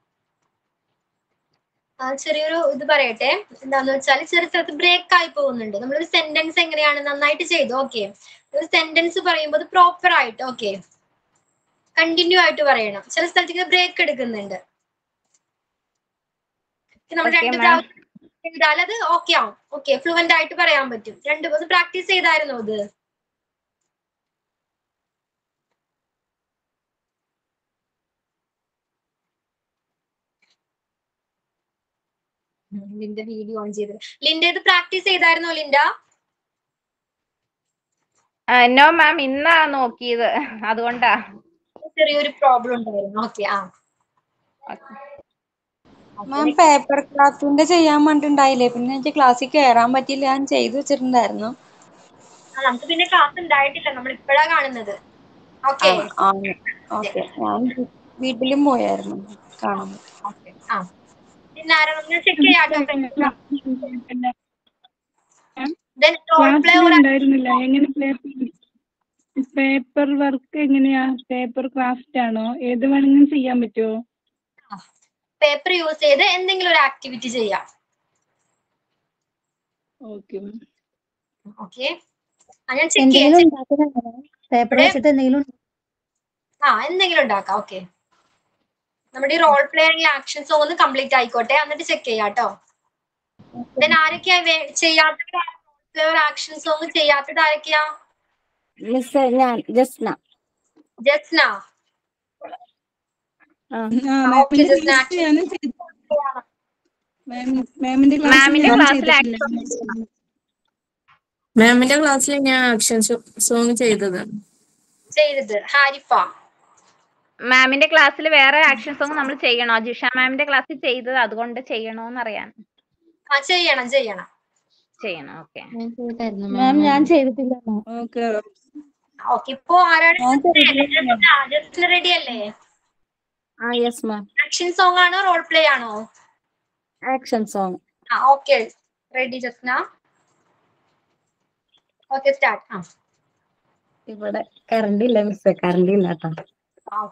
ആ, ചെറിയൊരു ഇത് പറയട്ടെ എന്താന്ന് വെച്ചാൽ ചെറിയ സ്ഥലത്ത് break ആയി പോകുന്നുണ്ട് നമ്മളൊരു സെന്റൻസ് എങ്ങനെയാണ് നന്നായിട്ട് ചെയ്തു ഓക്കെ ഒരു സെന്റൻസ് പറയുമ്പോൾ അത് പ്രോപ്പർ ആയിട്ട് ഓക്കെ കണ്ടിന്യൂ ആയിട്ട് പറയണം ചില സ്ഥലത്തേക്ക് ബ്രേക്ക് എടുക്കുന്നുണ്ട് നമ്മൾ Okay, രണ്ട് ma'am. പ്രാവശ്യം ചെയ്താൽ അത് ഓക്കെ ആവും ഓക്കെ ഫ്ലുവന്റ് ആയിട്ട് പറയാൻ പറ്റും രണ്ട് ദിവസം പ്രാക്ടീസ് ചെയ്തായിരുന്നോ ഇത് ഉം, ലിൻഡ വീഡിയോ ഓൺ ചെയ്ത് ലിൻഡ ഇത് പ്രാക്ടീസ് ചെയ്തായിരുന്നോ ലിൻഡ നോ മാം ഇന്നാ നോക്കിയത് അതുകൊണ്ടാ ചെറിയൊരു പ്രോബ്ലം ഉണ്ടായിരുന്നു ഓക്കെ ആ മാം പേപ്പർ ക്രാഫ്റ്റിന്റെ ചെയ്യാൻ വേണ്ടിണ്ടായില്ലേ പിന്നെ എനിക്ക് ക്ലാസ്സിൽ കയറാൻ പറ്റിയില്ല ഞാൻ ചെയ്തു വെച്ചിട്ടുണ്ടായിരുന്നു ആ, നമുക്ക് പിന്നെ ക്ലാസ് ഉണ്ടായിട്ടില്ല നമ്മൾ ഇപ്പോഴാ കാണുന്നത് ഓക്കെ ആ ഓക്കെ ഞാൻ വീട്ടിലും പോയായിരുന്നു കാണാൻ ആ പിന്നെ ആരാ നമ്മൾ ചെക്ക് ചെയ്യാട്ടോ Then role play ക്ലാസ്സിൽ ഒരു ഉണ്ടായിരുന്നില്ല എങ്ങനെ പേപ്പർ വർക്ക് എങ്ങനെയാ പേപ്പർ ക്രാഫ്റ്റ് ആണോ ഏത് വേണമെങ്കിലും ചെയ്യാൻ പറ്റുമോ പേപ്പർ യൂസ് ചെയ്ത് എന്തെങ്കിലും ഒരു ആക്ടിവിറ്റി ചെയ്യാം ഓക്കെ ഓക്കെ ഞാൻ ചെക്ക് എന്തെങ്കിലും ചെയ്യാം ഉണ്ടാക്കുന്നുണ്ടോ പേപ്പർ ഇവിടെ- വെച്ചിട്ട് എന്തെങ്കിലും ആ എന്തെങ്കിലും ഉണ്ടാക്കാം ഓക്കെ നമ്മുടെ ഈ റോൾ പ്ലേ ആണെങ്കിൽ ആക്ഷൻ സോങ് ഒന്ന് കംപ്ലീറ്റ് ആയിക്കോട്ടെ എന്നിട്ട് ചെക്ക് ചെയ്യാം കേട്ടോ then ആരൊക്കെയാ വേ- ചെയ്യാത്തത് റോൾ പ്ലേ ആക്ഷൻ സോങ് ചെയ്യാത്തത് ആരൊക്കെയാ മിസ് ഞാൻ ജസ്ന ജസ്ന ആ ഓക്കെ ജസ്ന action മാമിന്റെ മാമിന്റെ ക്ലാസ്സിൽ ക്ലാസ്സിൽ മാമിന്റെ ക്ലാസ്സിൽ ഞാൻ ആക്ഷൻ സോങ് ചെയ്തത് ചെയ്തത് ഹാരിഫ മാമിന്റെ ക്ലാസ്സിൽ വേറെ ആക്ഷൻ സോങ് നമ്മൾ ചെയ്യണോ ജിഷ മാമിന്റെ ക്ലാസ്സിൽ ചെയ്തത് അതുകൊണ്ട് ചെയ്യണോന്ന് അറിയാൻ ആ ചെയ്യണം ചെയ്യണം ചെയ്യണം ഓക്കെ മാം ഞാൻ ചെയ്തിട്ടില്ല മാം ഓക്കെ ഓക്കെ ഇപ്പൊ ആരാണ് ഞാൻ ചെയ്തിട്ടില്ല. ജസ്റ്റിന് റെഡി അല്ലേ ആ യെസ് മാം ആക്ഷൻ സോങ് ആണോ റോൾ പ്ലേ ആണോ ആക്ഷൻ സോങ് ആ okay ready Jasna okay start ആ ഇവിടെ കറണ്ട് ഇല്ല മിസ് കറണ്ട് ഇല്ല കേട്ടോ ആ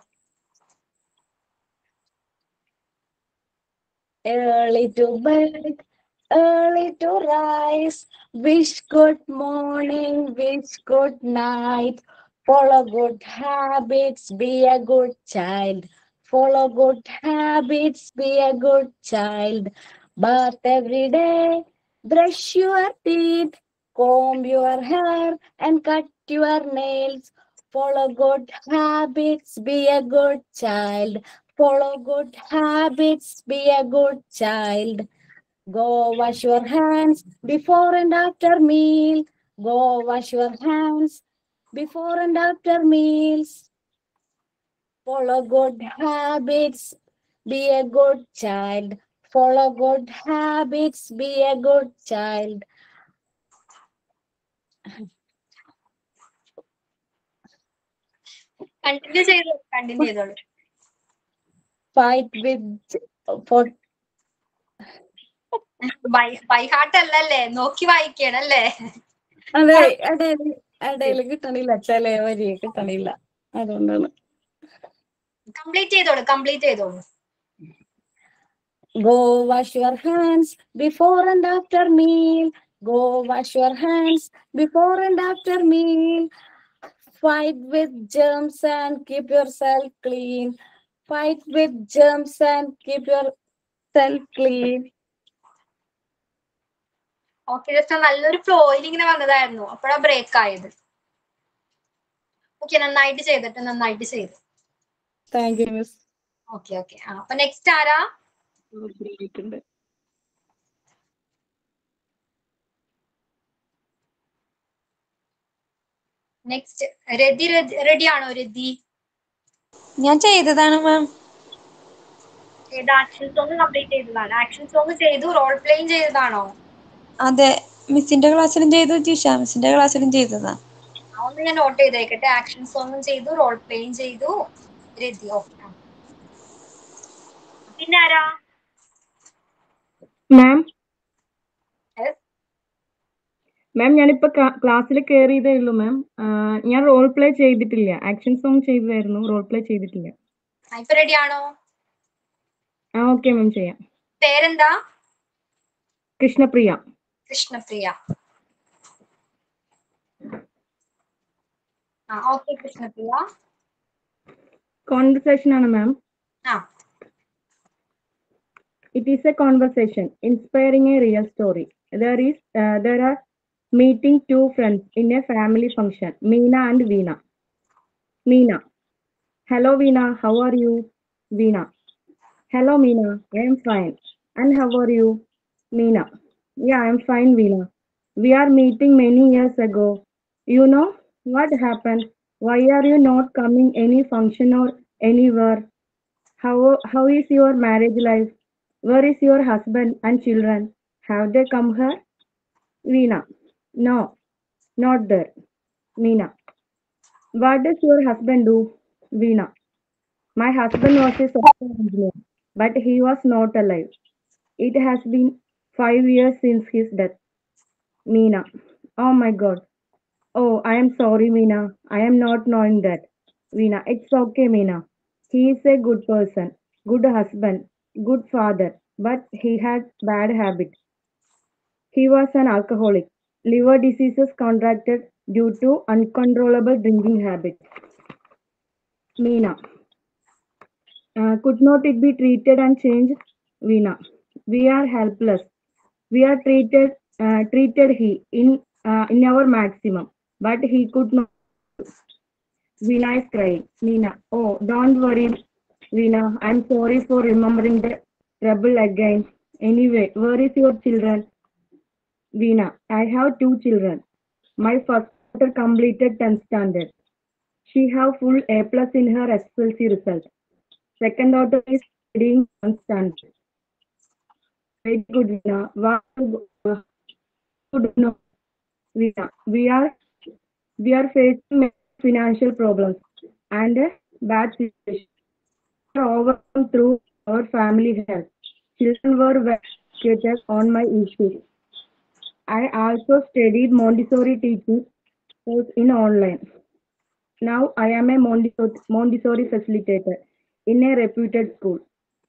Early to bed, early to rise. Wish good morning, wish good night. Follow good habits, be a good child. Follow good habits, be a good child. Bath every day, Brush your teeth, comb your hair, and cut your nails. Follow good habits, be a good child. Follow good habits, be a good child. Go wash your hands before and after meal. Go wash your hands before and after meals. Follow good habits, be a good child. Follow good habits, be a good child. Continue ചെയ്തോളൂ continue ചെയ്തോളൂ Fight with for bye bye heart അല്ലല്ലേ നോക്കി വായിക്കണല്ലേ അതെ ഇടയിൽ ഇടയിൽ കിട്ടണില്ല ചില വരി കിട്ടണില്ല അതുകൊണ്ടാണ് കംപ്ലീറ്റ് ചെയ്തോളൂ കംപ്ലീറ്റ് ചെയ്തോളൂ Go wash your hands before and after meal. Go wash your hands before and after meal. Fight with germs and keep yourself clean. Fight with germs and keep yourself clean. Okay just നല്ലൊരു ഫ്ലോയിൽ ഇങ്ങനെ വന്നതായിരുന്നു അപ്പോഴാ break ആയത് okay നന്നായിട്ട് ചെയ്തിട്ട് നന്നായിട്ട് ചെയ്തു Thank you, Miss. Okay okay അപ്പൊ നെക്സ്റ്റ് ആരാ ണ്ട് നെക്സ്റ്റ് രതി റെഡി ആണോ രതി ഞാൻ ചെയ്തതാണ് മാം ഏത് ആക്ഷൻ സോങ് കംപ്ലീറ്റ് ചെയ്തതാണ് ആക്ഷൻ സോങ് ചെയ്തു റോൾ പ്ലേയിങ് ചെയ്തതാണോ അതെ മിസ്സിന്റെ ക്ലാസ്സിലും ചെയ്തു ജിഷ മിസ്സിന്റെ ക്ലാസ്സിലും ചെയ്തതാ അതൊന്ന് ഞാൻ നോട്ട് ചെയ്തേക്കട്ടെ ആക്ഷൻ സോങ്ങും ചെയ്തു റോൾ പ്ലേയിങ് ചെയ്തു രതി ഓക്കെ പിന്നെ ആരാ മാം Yes. മാം ഞാനിപ്പോ ക്ലാസ്സിൽ കയറിയതേ ഉള്ളൂ മാം ഞാൻ റോൾ പ്ലേ ചെയ്തിട്ടില്ല ആക്ഷൻ സോങ് ചെയ്തതായിരുന്നു റോൾ പ്ലേ ചെയ്തിട്ടില്ല ആ, ഇപ്പൊ റെഡി ആണോ ആ ഓക്കെ മാം ചെയ്യാം പേരെന്താ കൃഷ്ണപ്രിയ കൃഷ്ണപ്രിയ ആ ഓക്കെ കൃഷ്ണപ്രിയ കോൺവെർസേഷൻ ആണ് മാം ആ It is a conversation inspiring a real story. There is uh, there are meeting two friends in a family function, Meena and Veena. Meena. Hello Veena, how are you? Veena. Hello Meena, I am fine. And how are you? Meena. Yeah, I am fine Veena. We are meeting many years ago. You know what happened? Why are you not coming any function or anywhere? How how is your marriage life? Where is your husband and children? Have they come here? Veena. No, not there. Meena. What does your husband do? Veena. My husband was a software engineer, but he was not alive. It has been five years since his death. Meena. Oh my god. Oh, I am sorry, Meena. I am not knowing that. Veena. It's okay, Meena. He is a good person, good husband, good father, but he had bad habits. He was an alcoholic. Liver diseases contracted due to uncontrollable drinking habits. Meena. Uh, could not it be treated and changed? Veena. We are helpless. We are treated uh, treated he in uh, in our maximum, but he could not. Veena is crying. Meena. Oh, don't worry, Veena. I'm sorry for remembering the trouble again. Anyway, where is your children? Veena. I have two children. My first daughter completed 10th standard. She have full A plus in her SSLC result. Second daughter is studying 1st standard. Very good, Veena. What good no. Veena. We are we are facing many financial problems and a bad situation. We are overcome through our family help. Children were well educated on my issues. I also studied Montessori teaching course in online. Now I am a Montessori, Montessori facilitator in a reputed school.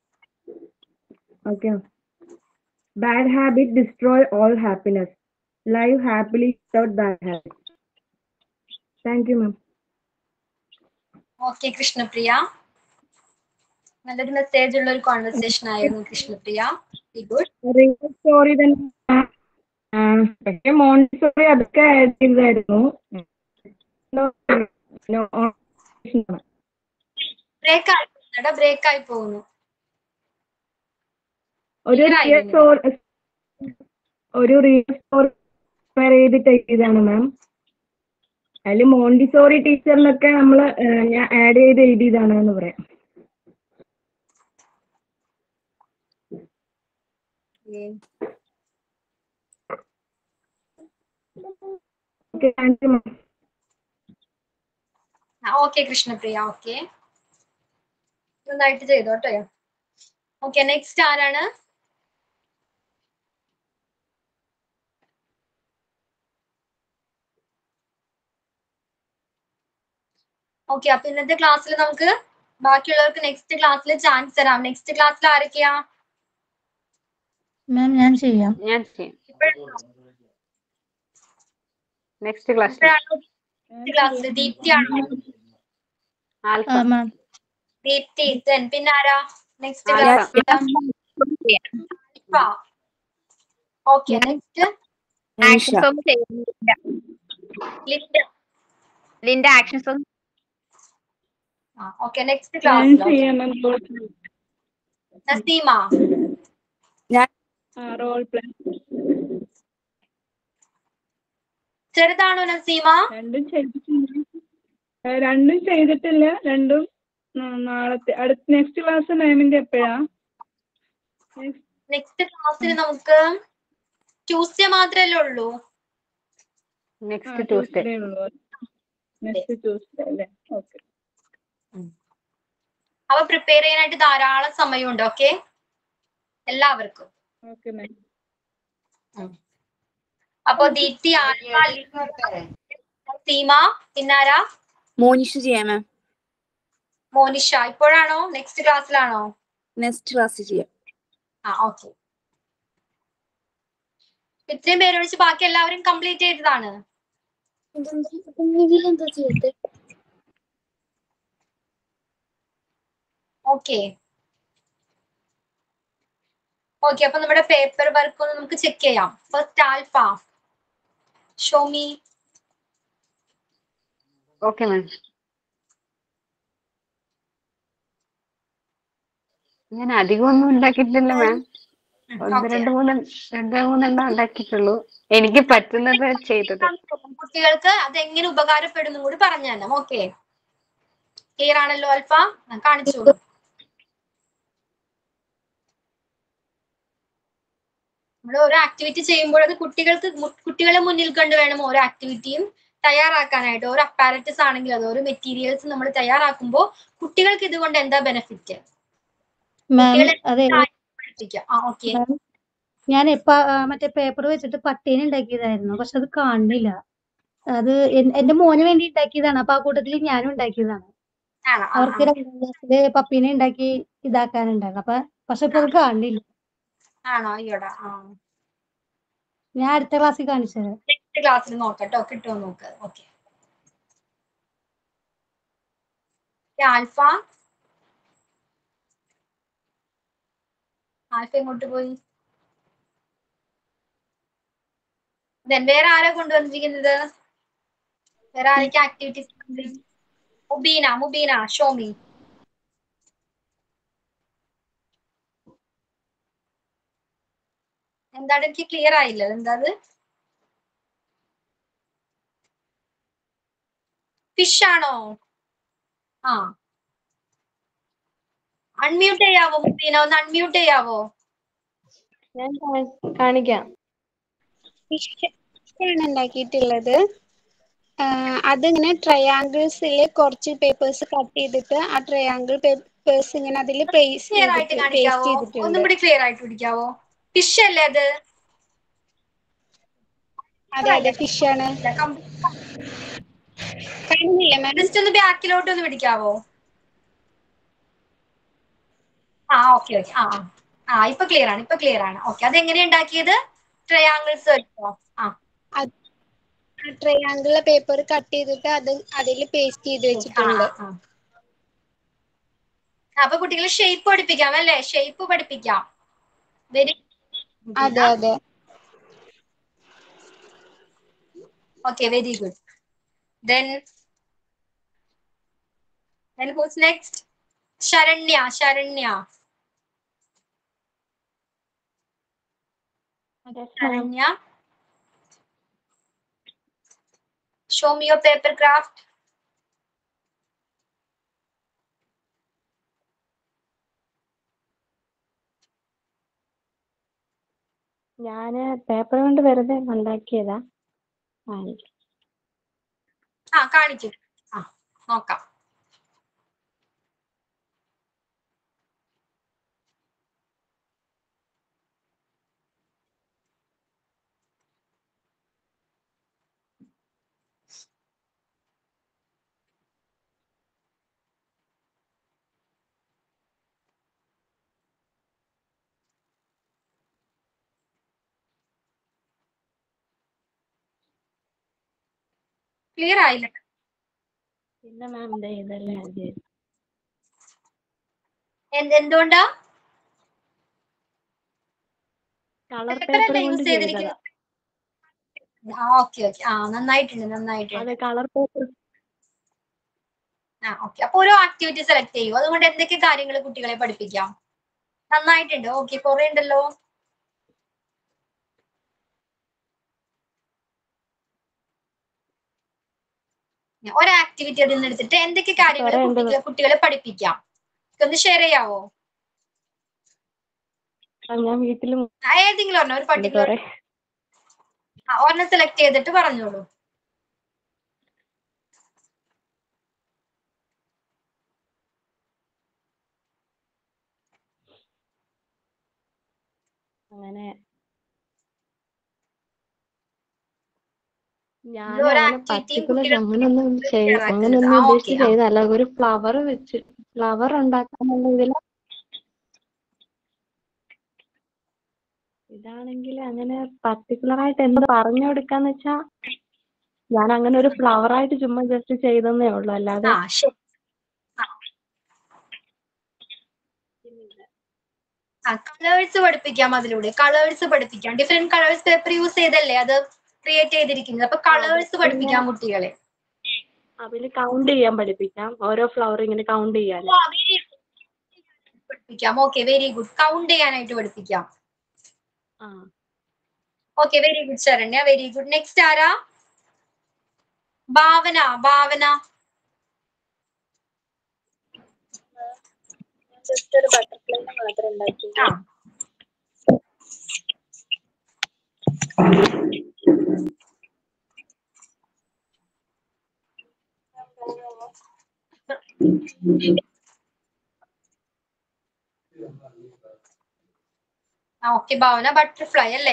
Okay. Bad habit destroy all happiness. Live happily without bad habits. Thank you, ma'am. Okay Krishnapriya നല്ലൊരു message ഉള്ള ഒരു conversation ആയിരുന്നു Krishnapriya good Real story then ആ, പക്ഷെ Montessori അതൊക്കെ add ചെയ്തായിരുന്നു break ആയി പോകുന്നു ബ്രേക്ക് ആയി പോകുന്നു ഒരു Clear റിയൽ ആയില്ലേ? സ്റ്റോറി ഒരു റിയൽ സ്റ്റോറി പ്രിപ്പയർ ചെയ്തിട്ട് എഴുതിയതാണ് മാം അതിൽ മോണ്ടിസോറി ടീച്ചറിനൊക്കെ നമ്മൾ ഞാൻ ആഡ് ചെയ്ത് എഴുതിയതാണ് എന്ന് പറയാം okay thank you ma'am okay Krishnapriya okay നന്നായിട്ട് ചെയ്തോ കേട്ടോ ഓക്കെ നെക്സ്റ്റ് ആരാണ് ഓക്കെ അപ്പൊ ഇന്നത്തെ ക്ലാസ്സിൽ നമുക്ക് ബാക്കിയുള്ളവർക്ക് നെക്സ്റ്റ് ക്ലാസ്സിൽ ചാൻസ് തരാം നെക്സ്റ്റ് ക്ലാസ്സിൽ ആരൊക്കെയാ മാം ഞാൻ ചെയ്യാം ഞാൻ ചെയ്യാം ഇപ്പോഴാണോ നെക്സ്റ്റ് ക്ലാസ് ഇപ്പോഴാണോ നെക്സ്റ്റ് ക്ലാസ്സിൽ ദീപ്തിയാണോ ആൽഫ ആ മാം ദീപ്തി then പിന്നെ ആരാ next Alpha. Class okay next actions ഒന്നും ചെയ്യുന്നില്ല ലിൻഡ ലിന്റെ ആക്ഷൻസ് ഒന്നും ഓക്കെ നെക്സ്റ്റ് ഞാൻ ക്ലാസ് ചെയ്യാം മാം നസീമ റോൾ പ്ലേ ചെറുതാണോ നസീമ രണ്ടും ചെയ്തിട്ടില്ല ഏ, രണ്ടും ചെയ്തിട്ടില്ല രണ്ടും ഉം, നാളത്തെ അടുത്ത നെക്സ്റ്റ് ക്ലാസ് മാമിന്റെ എപ്പോഴാ നെക്സ്റ്റ് ക്ലാസ്സിൽ നമുക്ക് ട്യൂസ്ഡേ മാത്രമല്ലേ ഉള്ളൂ നെക്സ്റ്റ് ട്യൂസ്ഡേ നെക്സ്റ്റ് ട്യൂസ്ഡേ അല്ലേ ഓക്കെ അവ പ്രിപ്പയർ ചെയ്യാനായിട്ട് ധാരാളം സമയമുണ്ട് ഓക്കെ എല്ലാവർക്കും ഓക്കെ മാം അപ്പൊ ദീപ്തി ആൽഫ, സീമ പിന്നാരാ മോനിഷ ചെയ്യാം മാം മോനിഷ ഇപ്പോഴാണോ നെക്സ്റ്റ് ക്ലാസ്സിലാണോ നെക്സ്റ്റ് ക്ലാസ് ചെയ്യാം ആ ഓക്കെ ഇത്രയും പേര് ഒഴിച്ച് ബാക്കി എല്ലാവരും കംപ്ലീറ്റ് ചെയ്തതാണ് ഓക്കെ ഓക്കെ അപ്പൊ നമ്മുടെ പേപ്പർ വർക്ക് ഒന്ന് നമുക്ക് ചെക്ക് ചെയ്യാം first Alpha Shomi okay ma'am ഞാൻ അധികമൊന്നും ഉണ്ടാക്കിയിട്ടില്ല മാം ഒന്ന് Okay. രണ്ട് മൂന്ന് രണ്ട് മൂന്നെണ്ണം ഉണ്ടാക്കിയിട്ടുള്ളൂ എനിക്ക് പറ്റുന്നത് ചെയ്തത് കുട്ടികൾക്ക് അത് എങ്ങനെ ഉപകാരപ്പെടുന്നു കൂടി പറഞ്ഞു തരണം ഓക്കെ ക്ലിയർ ആണല്ലോ അൽഫ ആ, കാണിച്ചോളൂ നമ്മൾ ഓരോ ആക്ടിവിറ്റി ചെയ്യുമ്പോൾ അത് കുട്ടികൾക്ക് മു- കുട്ടികളെ മുന്നിൽ കണ്ട് വേണം ഓരോ ആക്ടിവിറ്റിയും തയ്യാറാക്കാനായിട്ട് ഓരോ അപ്പാരറ്റസ് ആണെങ്കിൽ അത് ഓരോ മെറ്റീരിയൽസ് നമ്മൾ തയ്യാറാക്കുമ്പോൾ കുട്ടികൾക്ക് ഇതുകൊണ്ട് എന്താ ബെനിഫിറ്റ് മാം കുട്ടികളെ അതെ പഠിപ്പിക്കാം ആ ഓക്കെ മാം ഞാൻ ഇപ്പൊ മറ്റേ പേപ്പർ വെച്ചിട്ട് പട്ടീനെ ഉണ്ടാക്കിയതായിരുന്നു പക്ഷെ അത് കാണുന്നില്ല അത് എൻ- എന്റെ മോന് വേണ്ടി ഉണ്ടാക്കിയതാണ് അപ്പൊ ആ കൂട്ടത്തിൽ ഞാനും ഉണ്ടാക്കിയതാണ് ആണോ ആ, അവർക്ക് ആ. രണ്ടാം ക്ലാസ്സില് പപ്പീനെ ഉണ്ടാക്കി ഇതാക്കാനുണ്ടായിരുന്നു അപ്പൊ പക്ഷെ ഇപ്പൊ അത് കാണുന്നില്ല ആണോ അയ്യോടാ ആ ഞാൻ അടുത്ത ക്ലാസ്സിൽ കാണിച്ചു തരാം നെക്സ്റ്റ് ക്ലാസ്സിൽ നോക്കട്ടോ കിട്ടുമോ നോക്ക് ഓക്കെ ആൽഫ ആൽഫ എങ്ങോട്ട് പോയി Then വേറെ ആരാ കൊണ്ടുവന്നിരിക്കുന്നത് വേറെ ആരൊക്കെ ആക്ടിവിറ്റീസ് മുബീന മുബീന ഷോമി എന്താണ് എനിക്ക് ക്ലിയർ ആയില്ല എന്താ ഫിഷ് ആണോ ആ അൺമ്യൂട്ട് ചെയ്യാവോ മുബീന ഒന്ന് അൺമ്യൂട്ട് ചെയ്യാവോ ഞാൻ കാണിക്കാം ആണ് ഉണ്ടാക്കിയിട്ടുള്ളത് ആഹ് അതിങ്ങനെ ട്രയാങ്കിൾസിൽ കുറച്ച് പേപ്പേഴ്സ് കട്ട് ചെയ്തിട്ട് ആ ട്രയാങ്കിൾ പേപ്പേഴ്സ് ഇങ്ങനെ അതിൽ പേസ്റ്റ് ക്ലിയർ ആയിട്ട് ചെയ്തിട്ട് പേസ്റ്റ് കാണിക്കാവോ ഒന്നും ചെയ്തിട്ടുണ്ട് കൂടി ക്ലിയർ ആയിട്ട് പിടിക്കാവോ ഫിഷ് അല്ലേ അത് അതെ അതെ ഫിഷ് ആണ് കാണുന്നില്ല മാം ജസ്റ്റ് ഒന്ന് ബാക്കിലോട്ട് ഒന്ന് പിടിക്കാവോ ആ ഓക്കെ ഓക്കെ ആ ആ. ആ ഇപ്പൊ ക്ലിയർ ആണ് ഇപ്പൊ ക്ലിയർ ആണ് ഓക്കെ അത് എങ്ങനെയാ ഉണ്ടാക്കിയത് ട്രയാങ്കിൾസ് വെച്ചോ ആ ട്രയാങ്കിളിലെ പേപ്പർ കട്ട് ചെയ്തിട്ട് അത് അതിൽ പേസ്റ്റ് ചെയ്ത് ആ, വെച്ചിട്ടുണ്ട് ആ, ആ. അപ്പൊ കുട്ടികളെ ഷേപ്പ് പഠിപ്പിക്കാം അല്ലേ ഷേപ്പ് പഠിപ്പിക്കാം വെരി അതെ അതെ Okay, very good. Then, then who's next? Sharanya, Sharanya. Sharanya. Show me your paper craft. ഞാന് പേപ്പർ കൊണ്ട് വെറുതെ ഉണ്ടാക്കിയതാ കാണിക്കാം ആ കാണിക്കൂ ആ നോക്കാം ക്ലിയർ ആയില്ല പിന്നെ മാം ദേ ഇതെല്ലാം ചെയ്തു എന്ത് എന്തുകൊണ്ടാ കളർ Paper പേപ്പർ അല്ലേ കൊണ്ട് യൂസ് ചെയ്തതാ ചെയ്തിരിക്കുന്നത് ആ ഓക്കെ ഓക്കെ ആ നന്നായിട്ടുണ്ട് നന്നായിട്ടുണ്ട് അതെ കളർ പേപ്പർ ആ ഓക്കെ അപ്പൊ ഓരോ ആക്ടിവിറ്റി സെലക്ട് ചെയ്യൂ അതുകൊണ്ട് എന്തൊക്കെ കാര്യങ്ങൾ കുട്ടികളെ പഠിപ്പിക്കാം നന്നായിട്ടുണ്ട് ഓക്കെ കുറെ ഉണ്ടല്ലോ ഒരു ആക്ടിവിറ്റി അതിൽ നിന്ന് എടുത്തിട്ട് എന്തൊക്കെ കാര്യങ്ങൾ കുറെ ഉണ്ട് കുട്ടികളെ കുട്ടികളെ പഠിപ്പിക്കാം ഒന്ന് ഷെയർ ചെയ്യാവോ ആ, ഞാൻ വീട്ടിലും ആ, ഏതെങ്കിലും ഒരെണ്ണം ഒരു ഉണ്ട് പർട്ടിക്കുലർ കുറെ ഒരെണ്ണം സെലക്ട് ചെയ്തിട്ട് പറഞ്ഞോളൂ അങ്ങനെ ഞാൻ ഇത് ഒരു അങ്ങനെ ആക്ടിവിറ്റിയും പർട്ടിക്കുലർ കുട്ടികൾ അങ്ങനൊന്നും ചെയ് share ആക്കുന്നത് അങ്ങനൊന്നും ആ ഓക്കെ ഉദ്ദേശിച്ച് ചെയ്തല്ല ഒരു ഫ്ലവർ വെച്ച് ഫ്ലവർ ഉണ്ടാക്കാനുള്ള ഇതില് ഇതാണെങ്കിൽ അങ്ങനെ പർട്ടിക്കുലർ ആയിട്ട് എന്ത് പറഞ്ഞു കൊടുക്കാന്ന് വെച്ചാ ഞാൻ അങ്ങനെ ഒരു ഫ്ലവർ ആയിട്ട് ചുമ്മാ ജസ്റ്റ് ചെയ്തെന്നേ ഉള്ളൂ അല്ലാതെ ആ ശരി ആ കളേഴ്സ് പഠിപ്പിക്കാം അതിലൂടെ കളേഴ്സ് പഠിപ്പിക്കാം ഡിഫറെന്റ് കളേഴ്സ് പേപ്പർ യൂസ് ചെയ്തല്ലേ അത് ക്രിയേറ്റ് ചെയ്തിരിക്കുന്നത് അപ്പൊ കളേഴ്സ് പഠിപ്പിക്കാം കുട്ടികളെ അതിൽ കൗണ്ട് ചെയ്യാൻ പഠിപ്പിക്കാം ഓരോ ഫ്ലവർ ഇങ്ങനെ കൗണ്ട് ചെയ്യാൻ ആ, very good. പഠിപ്പിക്കാം ഓക്കെ വെരി ഗുഡ് കൗണ്ട് ചെയ്യാനായിട്ട് പഠിപ്പിക്കാം ആ okay very good Saranya very good next ആരാ ഭാവന ഭാവന ജസ്റ്റ് ഒരു ബട്ടർഫ്ലൈനെ മാത്രം ഉണ്ടാക്കി ആ ആ ഓക്കെ ഭാവന ബട്ടർഫ്ലൈ അല്ലേ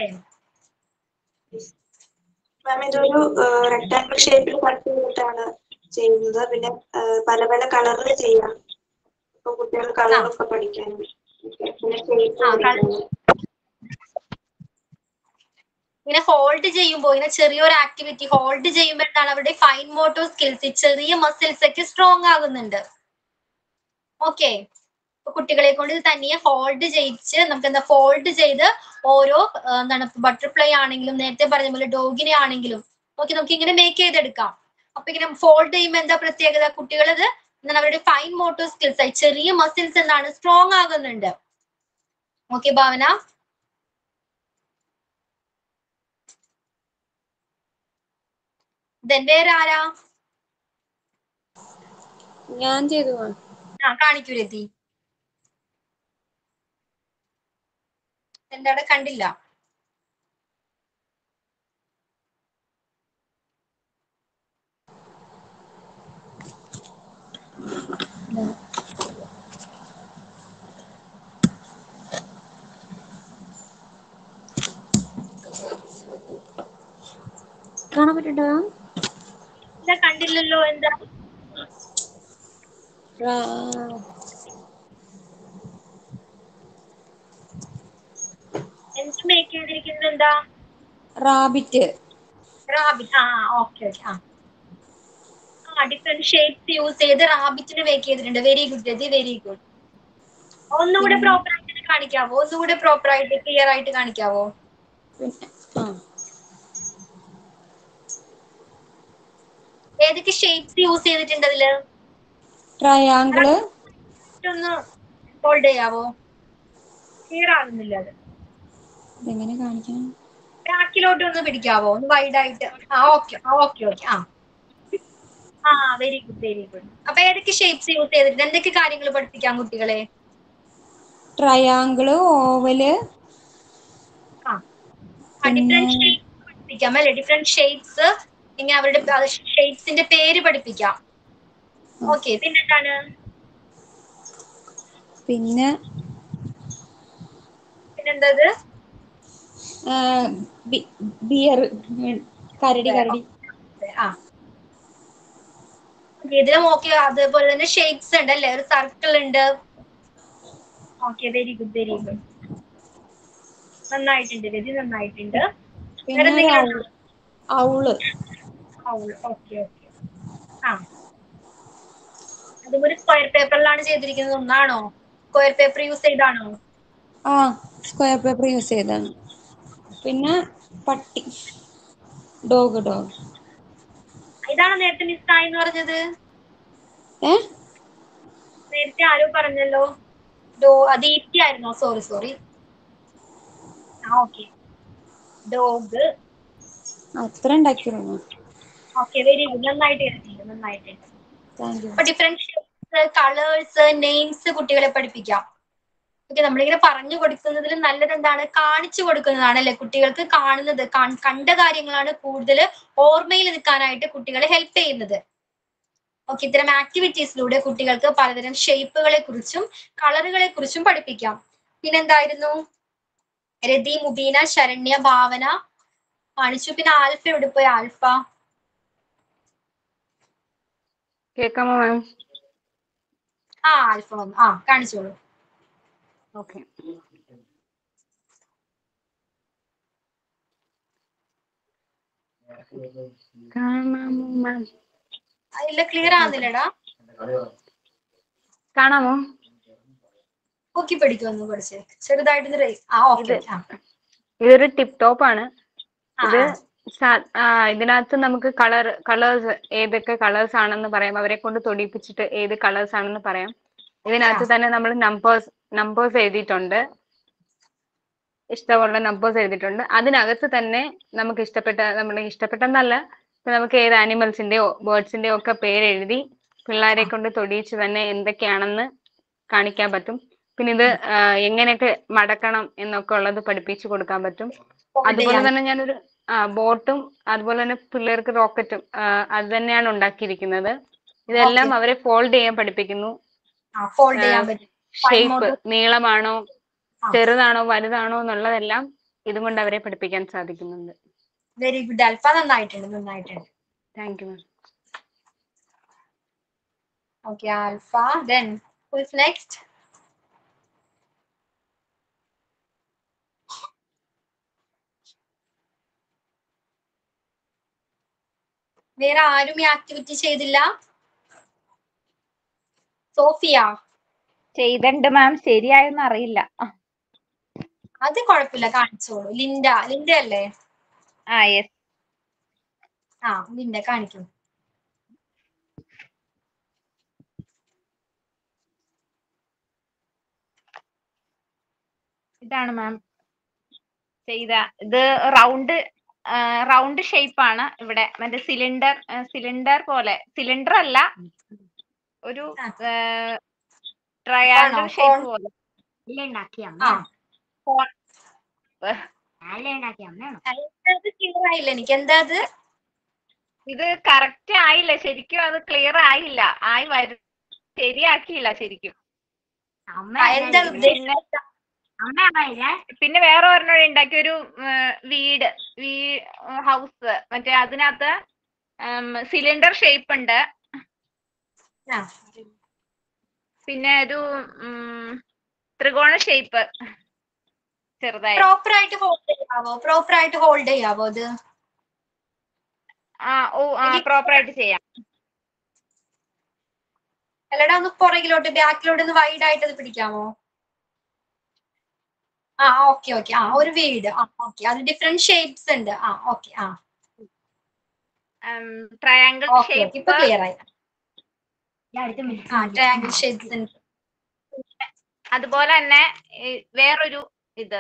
മാം ഇതൊരു റെക്ടാങ്കിൾ ഷേപ്പിൽ കട്ട് ചെയ്തിട്ടാണ് ചെയ്യുന്നത് പിന്നെ ആ, പല പല കളറിൽ ചെയ്യാം ഇപ്പൊ കുട്ടികൾ കളറൊക്കെ പഠിക്കാനും പിന്നെ shape ആ, കള- പഠിക്കാനും ഇങ്ങനെ ഹോൾഡ് ചെയ്യുമ്പോൾ ഇങ്ങനെ ചെറിയൊരു ആക്ടിവിറ്റി ഹോൾഡ് ചെയ്യുമ്പോഴാണ് അവരുടെ ഫൈൻ മോട്ടോർ സ്കിൽസ് ചെറിയ മസിൽസ് ഒക്കെ സ്ട്രോങ് ആകുന്നുണ്ട് ഓക്കെ കുട്ടികളെ കൊണ്ട് ഇത് തനിയെ ഹോൾഡ് ചെയ്യിച്ച് നമുക്ക് എന്താ ഫോൾഡ് ചെയ്ത് ഓരോ ആ, എന്താണ് ബട്ടർഫ്ലൈ ആണെങ്കിലും നേരത്തെ പറഞ്ഞ പോലെ ഡോഗിനെ ആണെങ്കിലും ഓക്കെ നമുക്ക് ഇങ്ങനെ മേക്ക് ചെയ്തെടുക്കാം അപ്പൊ ഇങ്ങനെ ഫോൾഡ് ചെയ്യുമ്പോൾ എന്താ പ്രത്യേകത കുട്ടികളത് എന്താണ് അവരുടെ ഫൈൻ മോട്ടോർ സ്കിൽസ് ആയി ചെറിയ മസിൽസ് എന്താണ് സ്ട്രോങ് ആകുന്നുണ്ട് ഓക്കെ ഭാവന ദെൻ വേറെ ആരാ ഞാൻ ചെയ്തു മാം ആ കാണിക്കൂ രതി എന്റെ അവിടെ കണ്ടില്ല കാണാൻ പറ്റുണ്ടോ എന്താ കണ്ടില്ലല്ലോ എന്താ എന്ത് മേക്ക് ചെയ്തിരിക്കുന്നത് എന്താ റാബിറ്റ് റാബിറ്റ് ആ ഓക്കെ ഓക്കെ ആ ആ ഡിഫറെന്റ് ഷേപ്സ് യൂസ് ചെയ്ത് റാബിറ്റിന് മേക്ക് ചെയ്തിട്ടുണ്ട് very good Rathi very good ഒന്നുകൂടെ പ്രോപ്പർ ആയിട്ട് കാണിക്കാവോ ഒന്നുകൂടെ പ്രോപ്പർ ആയിട്ട് ക്ലിയർ ആയിട്ട് കാണിക്കാവോ പിന്നെ ആ ഏതൊക്കെ ഷേപ്സ് യൂസ് ചെയ്തിട്ടുണ്ട് അതില് ട്രയാങ്കിള് ഒന്ന് ഹോൾഡ് ചെയ്യാവോ ക്ലിയർ ആകുന്നില്ല അത് എങ്ങനെ കാണിക്കണം ബാക്കിലോട്ട് ഒന്ന് പിടിക്കാവോ ഒന്ന് വൈഡ് ആയിട്ട് ആ ഓക്കെ ആ ഓക്കെ ഓക്കെ ആ ആ വെരി ഗുഡ് വെരി ഗുഡ് അപ്പൊ ഏതൊക്കെ ഷേപ്സ് യൂസ് ചെയ്തിട്ടുണ്ട് എന്തൊക്കെ കാര്യങ്ങൾ പഠിപ്പിക്കാം കുട്ടികളെ ട്രയാങ്കിള് ഓവല് ആ പിന്നെ ഡിഫറെന്റ് ഷേപ്സ് പഠിപ്പിക്കാം അല്ലെ ഡിഫറെന്റ് ഷേപ്സ് ഇനി അവരുടെ ഷേപ്സിന്റെ പേര് പഠിപ്പിക്കാം ഓക്കെ പിന്നെന്താണ് പിന്നെ പിന്നെന്തത് ബിയർ കരടി കരടി ആ Okay, ഇതിലും ഓക്കെ അതേപോലെ തന്നെ ഷേപ്സ് ഉണ്ട് അല്ലേ ഒരു സർക്കിൾ ഉണ്ട് okay very good very good നന്നായിട്ടുണ്ട് രതി നന്നായിട്ടുണ്ട് പിന്നെ വേറെ ഒരു എന്തെങ്കിലും ഔള് ഔള് ഓക്കെ ഓക്കെ ആ അതും ഒരു സ്ക്വയർ പേപ്പറിലാണ് ചെയ്തിരിക്കുന്നത് ഒന്നാണോ സ്ക്വയർ പേപ്പർ യൂസ് ചെയ്താണോ ആ സ്ക്വയർ പേപ്പർ യൂസ് ചെയ്താണ് പിന്നെ പട്ടി ഡോഗ് ഡോഗ് ഇതാണോ നേരത്തെ മിസ്സായി എന്ന് പറഞ്ഞത് ഏ നേരത്തെ ആരോ പറഞ്ഞല്ലോ ഡോ ദീപ്തി ആയിരുന്നോ സോറി സോറി ആ ഓക്കെ ഡോഗ് അത്ര ഉണ്ടാക്കിയിരുന്നു ഓക്കെ വെരി ഗുഡ് നന്നായിട്ട് എഴുതിയിട്ടുണ്ട് നന്നായിട്ടുണ്ട് താങ്ക് യു അപ്പൊ ഡിഫറെന്റ് കളേഴ്സ് നെയിംസ് കുട്ടികളെ പഠിപ്പിക്കാം ഓക്കെ നമ്മളിങ്ങനെ പറഞ്ഞു കൊടുക്കുന്നതിൽ നല്ലത് എന്താണ് കാണിച്ചു കൊടുക്കുന്നതാണ് അല്ലെ കുട്ടികൾക്ക് കാണുന്നത് കാൺ- കണ്ട കാര്യങ്ങളാണ് കൂടുതൽ ഓർമ്മയിൽ നിൽക്കാനായിട്ട് കുട്ടികളെ ഹെൽപ്പ് ചെയ്യുന്നത് ഓക്കെ ഇത്തരം ആക്ടിവിറ്റീസിലൂടെ കുട്ടികൾക്ക് പലതരം ഷേപ്പുകളെ കുറിച്ചും കളറുകളെ കുറിച്ചും പഠിപ്പിക്കാം പിന്നെന്തായിരുന്നു രതി മുബീന ശരണ്യ ഭാവന കാണിച്ചു പിന്നെ ആൽഫ എവിടെ പോയി ആൽഫ കേൾക്കാമോ മാം ആ ആൽഫ വന്നു ആ കാണിച്ചോളൂ ഓക്കെ കാണാമോ മാം ആ, ഇല്ല ക്ലിയർ ആവുന്നില്ലടാ കാണാമോ പൊക്കി പഠിക്കുമെന്ന് പഠിച്ചേ ചെറുതായിട്ടൊന്ന് റേ ആ ഓക്കെ ഇത് ഇതൊരു ടിപ് ടോപ്പ് ആണ് ആ, ഇത് ആ. സാ- ആ, ഇതിനകത്ത് നമുക്ക് കളർ കളേഴ്സ് ഏതൊക്കെ കളേഴ്സ് ആണെന്ന് പറയാം അവരെ കൊണ്ട് തൊടിയിപ്പിച്ചിട്ട് ഏത് കളേഴ്സ് ആണെന്ന് പറയാം ഇതിനകത്ത് തന്നെ നമ്മൾ നമ്പേഴ്സ് നമ്പേഴ്സ് എഴുതിയിട്ടുണ്ട് ഇഷ്ടമുള്ള നമ്പേഴ്സ് എഴുതിയിട്ടുണ്ട് അതിനകത്ത് തന്നെ നമുക്ക് ഇഷ്ടപ്പെട്ട നമ്മൾ ഇഷ്ടപ്പെട്ടെന്നല്ല ഇപ്പൊ നമുക്ക് ഏത് ആനിമൽസിന്റെയോ ബേർഡ്സിന്റെയോ ഒക്കെ പേര് എഴുതി പിള്ളേരെ കൊണ്ട് തൊടിയിച്ച് തന്നെ എന്തൊക്കെയാണെന്ന് കാണിക്കാൻ പറ്റും പിന്നെ ഇത് ആ, എങ്ങനെയൊക്കെ മടക്കണം എന്നൊക്കെ ഉള്ളത് പഠിപ്പിച്ചു കൊടുക്കാൻ പറ്റും അതുപോലെ ചെയ്യാൻ. തന്നെ ഞാനൊരു ആ ബോട്ടും അതുപോലെ തന്നെ പിള്ളേർക്ക് റോക്കറ്റും അത് തന്നെയാണ് ഉണ്ടാക്കിയിരിക്കുന്നത് ഇതെല്ലാം അവരെ ഫോൾഡ് ചെയ്യാൻ പഠിപ്പിക്കുന്നു ഫോൾഡ് ചെയ്യാൻ പറ്റും Fine ഷേപ്പ് motor. നീളമാണോ ആ. ചെറുതാണോ വലുതാണോ എന്നുള്ളതെല്ലാം ഇതുകൊണ്ട് അവരെ പഠിപ്പിക്കാൻ സാധിക്കുന്നുണ്ട് വെരി ഗുഡ് അൽഫ നന്നായിട്ടുണ്ട് നന്നായിട്ടുണ്ട് thank you ma'am okay Alpha then who's next വേറെ ആരും ഈ ആക്ടിവിറ്റി ചെയ്തില്ല സോഫിയ ചെയ്തിട്ടുണ്ട് മാം ശരിയായെന്ന് അറിയില്ല അത് കുഴപ്പമില്ല കാണിച്ചോളൂ ലിൻഡ ലിൻഡ അല്ലേ ആ യെസ് ആ ലിൻഡ കാണിക്കൂ ഇതാണ് മാം ചെയ്ത ഇത് റൗണ്ട് റൗണ്ട് ഷേപ്പ് ആണ് ഇവിടെ മറ്റേ സിലിണ്ടർ സിലിണ്ടർ പോലെ സിലിണ്ടർ അല്ല ഒരു ട്രയാങ്കിൾ ആണോ? ഷേപ്പ് കോൺ- പോലെ ആ ഏഹ്, അത് ക്ലിയർ ആയില്ല എനിക്ക് എന്താ അത് ഇത് കറക്റ്റ് ആയില്ല ശരിക്കും അത് ക്ലിയർ ആയില്ല ആയി വരും ശരിയാക്കിയില്ല ശരിക്കും ആ, എന്താ ഉദ്ദേശിച്ചത് പിന്നെ വേറെ ഒരെണ്ണം ഉണ്ടാക്കി ഒരു ഉം, വീട് വീ ഹൗസ് മറ്റേ അതിനകത്ത് സിലിണ്ടർ ഷേപ്പ് ഉണ്ട് ആ പിന്നെ ഒരു ഉം, ത്രികോണ ഷേപ്പ് ചെറുതായി പ്രോപ്പർ ആയിട്ട് ഹോൾഡ് ചെയ്യാവോ പ്രോപ്പർ ആയിട്ട് ഹോൾഡ് ചെയ്യാവോ അത് ആ ഓ ആ പ്രോപ്പർ ആയിട്ട് ചെയ്യാം അല്ലടാ ഒന്ന് പുറകിലോട്ട് ബാക്കിലോട്ട് ഒന്ന് വൈഡ് ആയിട്ട് അത് പിടിക്കാമോ ആ ഓക്കെ ഓക്കെ ആ ഒരു വീട് ആ ഓക്കെ അത് ഡിഫറെന്റ് ഷേപ്സ് ഉണ്ട് ആ ഓക്കെ ആ ട്രയാങ്കിൾ ഓക്കെ ഓക്കെ ഇപ്പൊ ക്ലിയർ ആയി ആ ട്രയാങ്കിൾ ഷേപ്സ് അതുപോലെ തന്നെ ഈ വേറൊരു ഇത്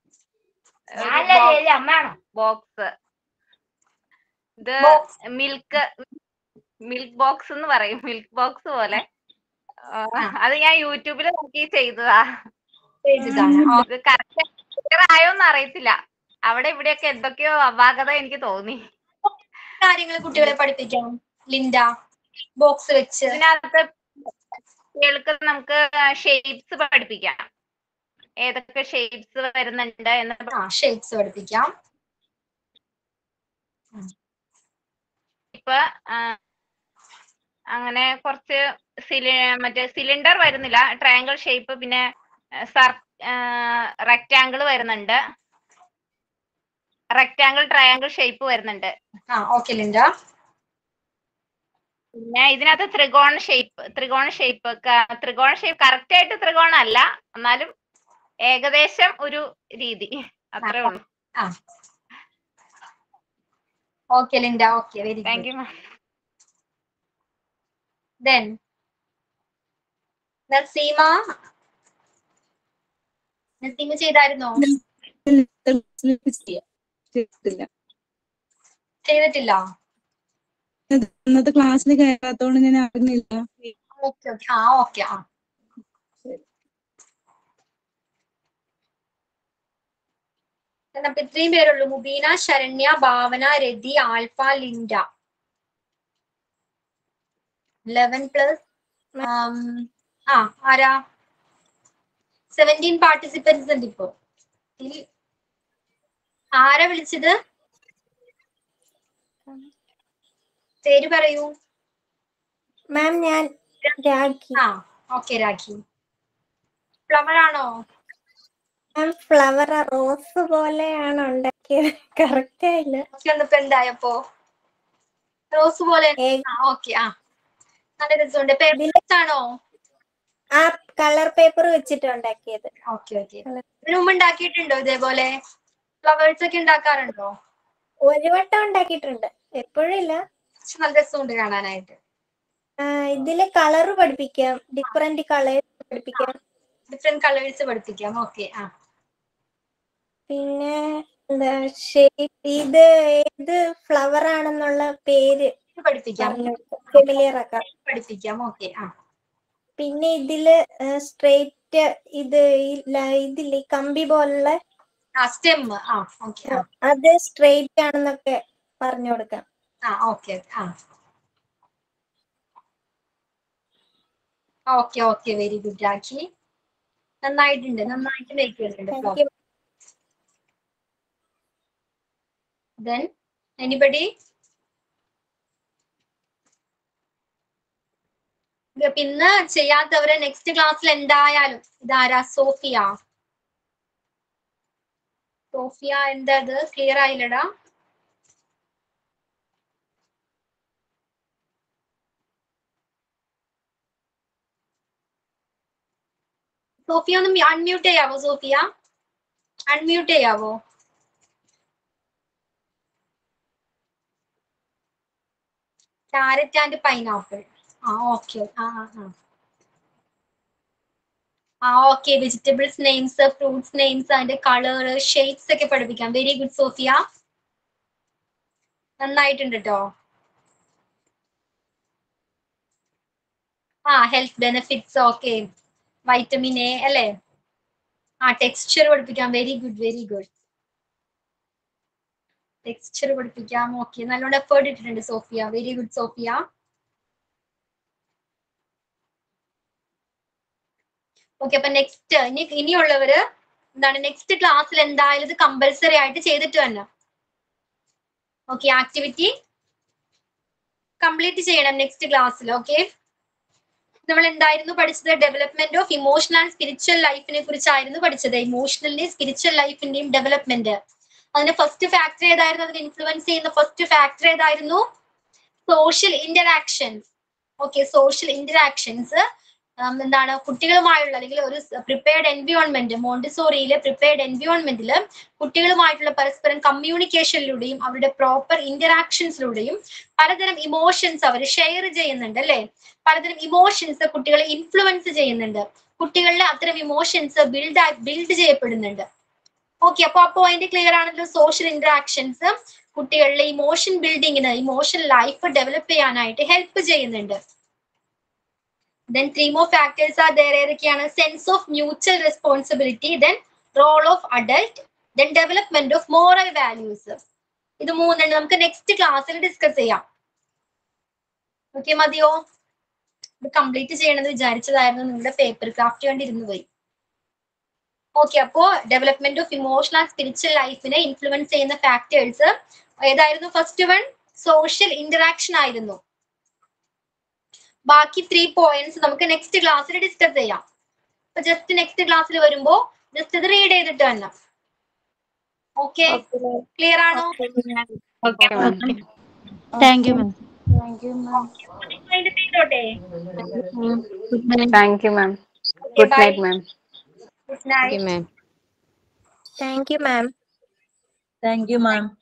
ബോക്സ് ഇത് മിൽക്ക് മിൽക്ക് ബോക്സ് എന്ന് പറയും മിൽക്ക് ബോക്സ് പോലെ ആ, അത് ഞാൻ യൂട്യൂബിൽ നോക്കി ചെയ്തതാ ഇത് കറക്റ്റ് ക്ലിയർ ആയോന്ന് അറിയത്തില്ല അവിടെ ഇവിടെയൊക്കെ എന്തൊക്കെയോ അപാകത എനിക്ക് തോന്നി കാര്യങ്ങൾ കുട്ടികളെ പഠിപ്പിക്കാം ലിൻഡ ബോക്സ് വെച്ച് ഇതിനകത്ത് കുട്ടികൾക്ക് നമുക്ക് ഷേപ്സ് പഠിപ്പിക്കാം ഏതൊക്കെ ഷേപ്സ് വരുന്നുണ്ട് എന്ന് ഷേപ്സ് പഠിപ്പിക്കാം ഇപ്പൊ ആ, അങ്ങനെ കുറച്ച് സിലി മറ്റേ സിലിണ്ടർ വരുന്നില്ല ട്രയാങ്കിൾ ഷേപ്പ് പിന്നെ സർ റെക്റ്റാങ്കിൾ വരുന്നുണ്ട് റെക്റ്റാങ്കിൾ ട്രയാങ്കിൾ ഷേപ്പ് വരുന്നുണ്ട് ആ ഓക്കെ ലിൻഡ പിന്നെ ഇതിനകത്ത് ത്രികോണ ഷേപ്പ് ത്രികോണ ഷേപ്പ് ത്രികോണ ഷേപ്പ് കറക്റ്റ് ആയിട്ട് ത്രികോണം അല്ല എന്നാലും ഏകദേശം ഒരു രീതി അത്രേ ഉള്ളൂ ആ okay Linda okay very thank good you then Naseema Naseema ചെയ്തായിരുന്നോ ചെയ്തിട്ടില്ല ചെയ്തിട്ടില്ല ഇന്നത്തെ ക്ലാസ്സിൽ കയറാത്തോണ്ട് ഞാൻ അറിഞ്ഞില്ല ഓക്കെ ഓക്കെ ആ ഓക്കെ ആ അപ്പൊ ഇത്രയും പേരുള്ളൂ Mubeena Saranya Bhavana Rathi Alpha Linda eleven plus ആ ആരാ സെവൻറ്റീൻ പാർട്ടിസിപ്പൻസ് ഉണ്ട് ഇപ്പോ ഇതിൽ ആരാ വിളിച്ചത് പേര് പറയൂ മാം ഞാൻ രാഖി ആ ഓക്കെ രാഖി ഫ്ലവർ ആണോ മാം ഫ്ലവർ റോസ് പോലെയാണ് ഉണ്ടാക്കിയത് കറക്റ്റ് ആയില്ല ഇപ്പൊ എന്തായപ്പോ റോസ് പോലെ ഓക്കെ ആ നല്ല രസമുണ്ട് പേപ്പർ ആണോ ആ കളർ പേപ്പർ വെച്ചിട്ട് ഉണ്ടാക്കിയത് ഓക്കെ ഓക്കെ ഇതിനു മുമ്പ് ഉണ്ടാക്കിയിട്ടുണ്ടോ ഇതേപോലെ ഫ്ലവേഴ്സ് ഒക്കെ ഉണ്ടാക്കാറുണ്ടോ ഒരു വട്ടം ഉണ്ടാക്കിയിട്ടുണ്ട് എപ്പോഴും ഇല്ല പക്ഷെ നല്ല രസമുണ്ട് കാണാനായിട്ട് ആ, ഇതില് കളർ പഠിപ്പിക്കാം ഡിഫറെന്റ് കളേഴ്സ് പഠിപ്പിക്കാം ഡിഫറെന്റ് കളേഴ്സ് പഠിപ്പിക്കാം ഓക്കെ ആ പിന്നെ എന്താ ഷേപ്പ് ഇത് ഏത് ഫ്ലവർ ആണെന്നുള്ള പേര് പഠിപ്പിക്കാം ഫെമിലിയർ ആക്കാം പഠിപ്പിക്കാം ഓക്കെ ആ പിന്നെ ഇതില് സ്ട്രേറ്റ് ഇത് ഈ ല- ഇതില്ലേ ഈ കമ്പി പോലുള്ള ആ സ്റ്റെം ആ ഓക്കെ ആ അത് സ്ട്രേറ്റ് ആണെന്നൊക്കെ പറഞ്ഞു കൊടുക്കാം ആ ഓക്കെ ആ okay okay very good Rakhi നന്നായിട്ടുണ്ട് നന്നായിട്ട് മേക്ക് ചെയ്യുന്നുണ്ട് ദെൻ എനിബഡി പിന്നെ ചെയ്യാത്തവരെ നെക്സ്റ്റ് ക്ലാസ്സിൽ എന്തായാലും ഇതാരാ സോഫിയ സോഫിയ എന്താ ഇത് ക്ലിയർ ആയില്ലടാ സോഫിയ ഒന്ന് അൺമ്യൂട്ട് ചെയ്യാവോ സോഫിയ അൺമ്യൂട്ട് ചെയ്യാവോ ക്യാരറ്റ് ആൻഡ് പൈനാപ്പിൾ ആ ഓക്കെ ആ ആ ആ ആ okay vegetables names fruits names അതിന്റെ കളർ ഷേപ്സ് ഒക്കെ പഠിപ്പിക്കാം വെരി ഗുഡ് സോഫിയ നന്നായിട്ടുണ്ട് കേട്ടോ ആ health benefits okay vitamin A അല്ലേ ആ ടെക്സ്ചർ പഠിപ്പിക്കാം very good very good texture പഠിപ്പിക്കാം ഓക്കെ നല്ലോണം എഫേർട്ട് ഇട്ടിട്ടുണ്ട് Sophia very good Sophia okay അപ്പൊ നെക്സ്റ്റ് ഇനി ഇനിയുള്ളവര് എന്താണ് നെക്സ്റ്റ് ക്ലാസ്സിൽ എന്തായാലും ഇത് കമ്പൽസറി ആയിട്ട് ചെയ്തിട്ട് തന്നെ ഓക്കെ ആക്ടിവിറ്റി കംപ്ലീറ്റ് ചെയ്യണം നെക്സ്റ്റ് ക്ലാസ്സിൽ ഓക്കെ നമ്മൾ എന്തായിരുന്നു പഠിച്ചത് development of emotional and spiritual ലൈഫിനെ കുറിച്ചായിരുന്നു പഠിച്ചത് ഇമോഷണലിന്റെയും സ്പിരിച്വൽ ലൈഫിന്റെയും ഡെവലപ്മെന്റ് അതിന്റെ ഫസ്റ്റ് ഫാക്ടർ ഏതായിരുന്നു അതിന് ഇൻഫ്ലുവൻസ് ചെയ്യുന്ന ഫസ്റ്റ് ഫാക്ടർ ഏതായിരുന്നു social interactions okay social interactions ഉം, എന്താണ് കുട്ടികളുമായുള്ള അല്ലെങ്കിൽ ഒരു പ്രിപ്പയർഡ് എൻവിയോൺമെന്റ് മോണ്ടിസോറിയിലെ പ്രിപ്പയർഡ് എൻവിയോൺമെന്റിൽ കുട്ടികളുമായിട്ടുള്ള പരസ്പരം കമ്മ്യൂണിക്കേഷനിലൂടെയും അവരുടെ പ്രോപ്പർ ഇന്ററാക്ഷൻസിലൂടെയും പലതരം ഇമോഷൻസ് അവർ ഷെയർ ചെയ്യുന്നുണ്ട് അല്ലെ പലതരം ഇമോഷൻസ് കുട്ടികളെ ഇൻഫ്ലുവൻസ് ചെയ്യുന്നുണ്ട് കുട്ടികളിലെ അത്തരം ഇമോഷൻസ് ബിൽഡ് ബിൽഡ് ചെയ്യപ്പെടുന്നുണ്ട് ഓക്കെ അപ്പൊ ആ പോയിന്റ് ക്ലിയർ ആണല്ലോ സോഷ്യൽ ഇന്ററാക്ഷൻസ് കുട്ടികളിലെ ഇമോഷൻ ബിൽഡിങ്ങിന് ഇമോഷൻ ലൈഫ് ഡെവലപ്പ് ചെയ്യാനായിട്ട് ഹെൽപ്പ് ചെയ്യുന്നുണ്ട് then three more factors are there ഏതൊക്കെയാണ് sense of mutual responsibility then role of adult then development of moral values ഇത് മൂന്നെണ്ണം നമുക്ക് നെക്സ്റ്റ് ക്ലാസ്സിൽ ഡിസ്കസ് ചെയ്യാം ഓക്കെ മതിയോ ഇത് കംപ്ലീറ്റ് ചെയ്യണമെന്ന് വിചാരിച്ചതായിരുന്നു നിങ്ങളുടെ പേപ്പർ ക്രാഫ്റ്റ് വേണ്ടി ഇരുന്ന് പോയി ഓക്കെ അപ്പോ development of emotional and spiritual ലൈഫിനെ ഇൻഫ്ലുവൻസ് ചെയ്യുന്ന ഫാക്ടേഴ്സ് ഏതായിരുന്നു ഫസ്റ്റ് വൺ സോഷ്യൽ ഇന്ററാക്ഷൻ ആയിരുന്നു ബാക്കി ത്രീ പോയിന്റ്സ് നമുക്ക് നെക്സ്റ്റ് ക്ലാസ്സിൽ ഡിസ്കസ് ചെയ്യാം അപ്പൊ ജസ്റ്റ് നെക്സ്റ്റ് ക്ലാസ്സിൽ വരുമ്പോ ജസ്റ്റ് ഇത് റീഡ് ചെയ്തിട്ട് തന്നെ ഓക്കെ ക്ലിയർ ആണോ thank you ma'am thank you ma'am mind ചെയ്തോട്ടെ thank you ma'am Okay, good bye. Night ma'am good night thank you ma'am thank you ma'am